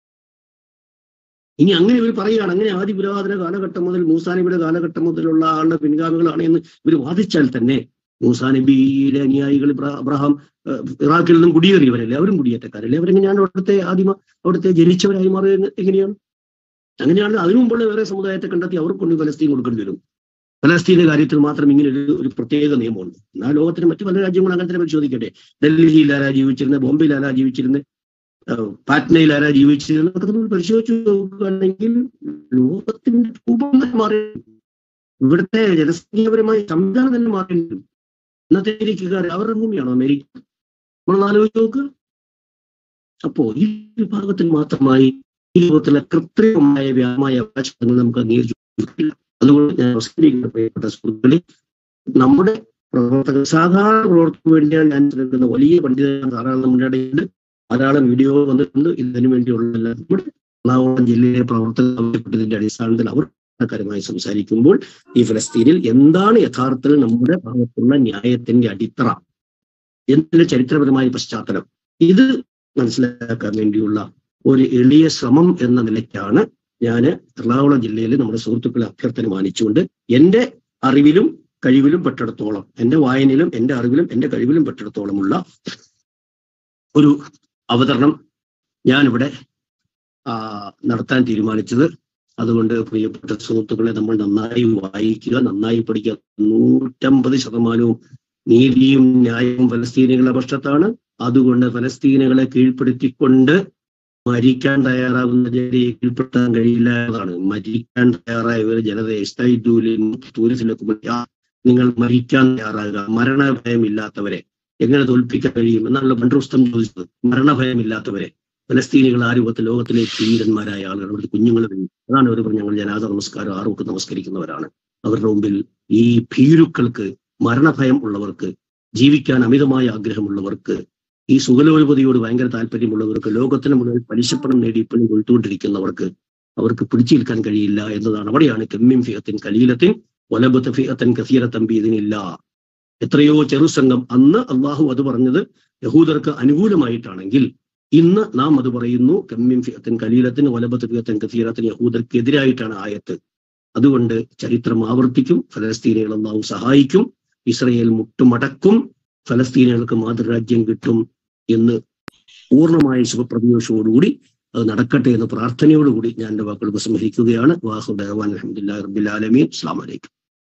ഇനി അങ്ങനെ ഇവർ പറയുകയാണ് അങ്ങനെ ആദ്യ പുരാതന കാലഘട്ടം മുതൽ മൂസാനബിയുടെ കാലഘട്ടം മുതലുള്ള ആളുടെ പിൻഗാമികളാണ് എന്ന് ഇവർ വാദിച്ചാൽ തന്നെ മൂസാനബിയുടെ അനുയായികൾ ഇബ്രാ- അബ്രഹാം ഏഹ്, ഇറാഖിൽ നിന്നും കുടിയേറിയവരല്ലേ അവരും കുടിയേറ്റക്കാരല്ലേ അവരെങ്ങനെയാണ് അവിടുത്തെ ആദിമ അവിടുത്തെ ജനിച്ചവരായി മാറിയത് എങ്ങനെയാണ് അങ്ങനെയാണ് അതിനു മുമ്പുള്ള വേറെ സമുദായത്തെ കണ്ടെത്തി അവർക്കൊണ്ട് ഫലസ്തീൻ കൊടുക്കേണ്ടി വരും ഫലസ്തീന്റെ കാര്യത്തിൽ മാത്രം ഇങ്ങനെ ഒരു ഒരു പ്രത്യേക നിയമമുണ്ട് എന്നാൽ ലോകത്തിന് മറ്റു പല രാജ്യങ്ങളും അങ്ങനെ തന്നെ പരിശോധിക്കട്ടെ ഡൽഹിയിൽ ആരാ ജീവിച്ചിരുന്നത് ബോംബെയിൽ ആരാ ജീവിച്ചിരുന്നത് ഏഹ് പാറ്റ്നയിൽ ആരാ ജീവിച്ചിരുന്നത് അതൊക്കെ നമ്മൾ പരിശോധിച്ച് നോക്കുകയാണെങ്കിൽ ലോകത്തിന്റെ രൂപം തന്നെ മാറി ഇവിടുത്തെ ജനസംഖ്യാപരമായ സംവിധാനം തന്നെ മാറിയിട്ടുണ്ട് ഇന്നത്തെ അമേരിക്കക്കാർ അവരുടെ ഭൂമിയാണോ അമേരിക്ക നമ്മൾ ആലോചിച്ച് നോക്കുക അപ്പോ ഈ വിഭാഗത്തിൽ മാത്രമായി ഈ ലോകത്തിലെ കൃത്രിമമായ വ്യാപമായ അവകാശങ്ങൾ നമുക്ക് അംഗീകരിച്ചു കൊടുക്കില്ല. അതുകൊണ്ട് ഞാൻ അവസാനിക്കുന്ന പ്രിയപ്പെട്ട സുഹൃത്തുക്കളെ നമ്മുടെ പ്രവർത്തകർ സാധാരണ പ്രവർത്തകർക്ക് വേണ്ടിയാണ് ഞാൻ ശ്രമിക്കുന്ന വലിയ പണ്ഡിതർ ധാരാളം നമ്മുടെ ഇടയിലുണ്ട് ധാരാളം വീഡിയോ വന്നിട്ടുണ്ട് ഇതിനു വേണ്ടിയുള്ള എല്ലാം നമ്മുടെ എറണാകുളം ജില്ലയിലെ പ്രവർത്തകർ ആവശ്യപ്പെട്ടതിന്റെ അടിസ്ഥാനത്തിൽ അവർ കാര്യമായി സംസാരിക്കുമ്പോൾ ഈ ഫലസ്തീനിൽ എന്താണ് യഥാർത്ഥത്തിൽ നമ്മുടെ ഭാഗത്തുള്ള ന്യായത്തിന്റെ അടിത്തറ എന്തിന്റെ ചരിത്രപരമായ പശ്ചാത്തലം ഇത് മനസ്സിലാക്കാൻ വേണ്ടിയുള്ള ഒരു എളിയ ശ്രമം എന്ന നിലയ്ക്കാണ് ഞാൻ എറണാകുളം ജില്ലയിൽ നമ്മുടെ സുഹൃത്തുക്കളെ അഭ്യർത്ഥന മാനിച്ചുകൊണ്ട് എന്റെ അറിവിലും കഴിവിലും പെട്ടിടത്തോളം എന്റെ വായനയിലും എന്റെ അറിവിലും എന്റെ കഴിവിലും പെട്ടിടത്തോളമുള്ള ഒരു അവതരണം ഞാനിവിടെ ആ, നടത്താൻ തീരുമാനിച്ചത് അതുകൊണ്ട് പ്രിയപ്പെട്ട സുഹൃത്തുക്കളെ നമ്മൾ നന്നായി വായിക്കുക നന്നായി പഠിക്കുക നൂറ്റമ്പത് ശതമാനവും നീതിയും ന്യായവും ഫലസ്തീനികളുടെ പക്ഷത്താണ് അതുകൊണ്ട് ഫലസ്തീനുകളെ കീഴ്പ്പെടുത്തിക്കൊണ്ട് മരിക്കാൻ തയ്യാറാകുന്ന ജനതയെ കീഴ്പ്പെടുത്താൻ കഴിയില്ല എന്നതാണ് മരിക്കാൻ തയ്യാറായവർ ജനതയെ ഇസ്തൈദൂലിൻ തൂരിസിലൊക്കെ വിളിക്കുക. നിങ്ങൾ മരിക്കാൻ തയ്യാറാകുക മരണഭയമില്ലാത്തവരെ എങ്ങനെ തോൽപ്പിക്കാൻ കഴിയും എന്നാണല്ലോ ബണ്ട്രുസ്തം ചോദിച്ചത് മരണഭയമില്ലാത്തവരെ ഫലസ്തീനികൾ ആ രൂപത്തിൽ ലോകത്തിലെ ധീരന്മാരായ ആളുകൾ അവരുടെ കുഞ്ഞുങ്ങൾ കഴിഞ്ഞു അതാണ് അവർ പറഞ്ഞ ഞങ്ങൾ ജനാദ നമസ്കാരം ആറുമൊക്കെ നമസ്കരിക്കുന്നവരാണ് അവരുടെ മുമ്പിൽ ഈ ഭീരുക്കൾക്ക് മരണഭയം ഉള്ളവർക്ക് ജീവിക്കാൻ അമിതമായ ആഗ്രഹമുള്ളവർക്ക് ഈ സുഖലോപതിയോട് ഭയങ്കര താല്പര്യമുള്ളവർക്ക് ലോകത്തിന് മുഴുവൻ പലിശപ്പണം നേടി ഇപ്പോഴും കൊഴുത്തുകൊണ്ടിരിക്കുന്നവർക്ക് അവർക്ക് പിടിച്ചു നിൽക്കാൻ കഴിയില്ല എന്നതാണ് അവിടെയാണ് കെമ്മിം ഫിയത്തിൻ കലീലത്തിൻ ഒലബത്ത് ഫിയത്തൻ കസീറത്തൻ ബീതിനില്ല എത്രയോ ചെറുസംഘം അന്ന് അള്ളാഹു അത് പറഞ്ഞത് യഹൂദർക്ക് അനുകൂലമായിട്ടാണെങ്കിൽ ഇന്ന് നാം അത് പറയുന്നു കമ്മിൻ ഫിയത്തിൻ കലീലത്തിന് ഒലബത്ത് ഫിയത്തൻ കസീറത്തിന് യഹൂദർക്കെതിരായിട്ടാണ് ആയത്ത് അതുകൊണ്ട് ചരിത്രം ആവർത്തിക്കും ഫലസ്തീനികൾ അള്ളാഹു സഹായിക്കും ഇസ്രയേൽ മുട്ടുമടക്കും ഫലസ്തീനുകൾക്ക് മാതൃരാജ്യം കിട്ടും എന്ന് പൂർണ്ണമായ ശുഭപ്രതീക്ഷയോടുകൂടി അത് നടക്കട്ടെ എന്ന പ്രാർത്ഥനയോടുകൂടി ഞാൻ എൻ്റെ വാക്കുകൾ ഉപസംഹരിക്കുകയാണ് വാഹുദേവാൻ അലഹമുല്ലാ റബ്ബിൽ ആലമീൻ അസ്സാം വലൈക്കും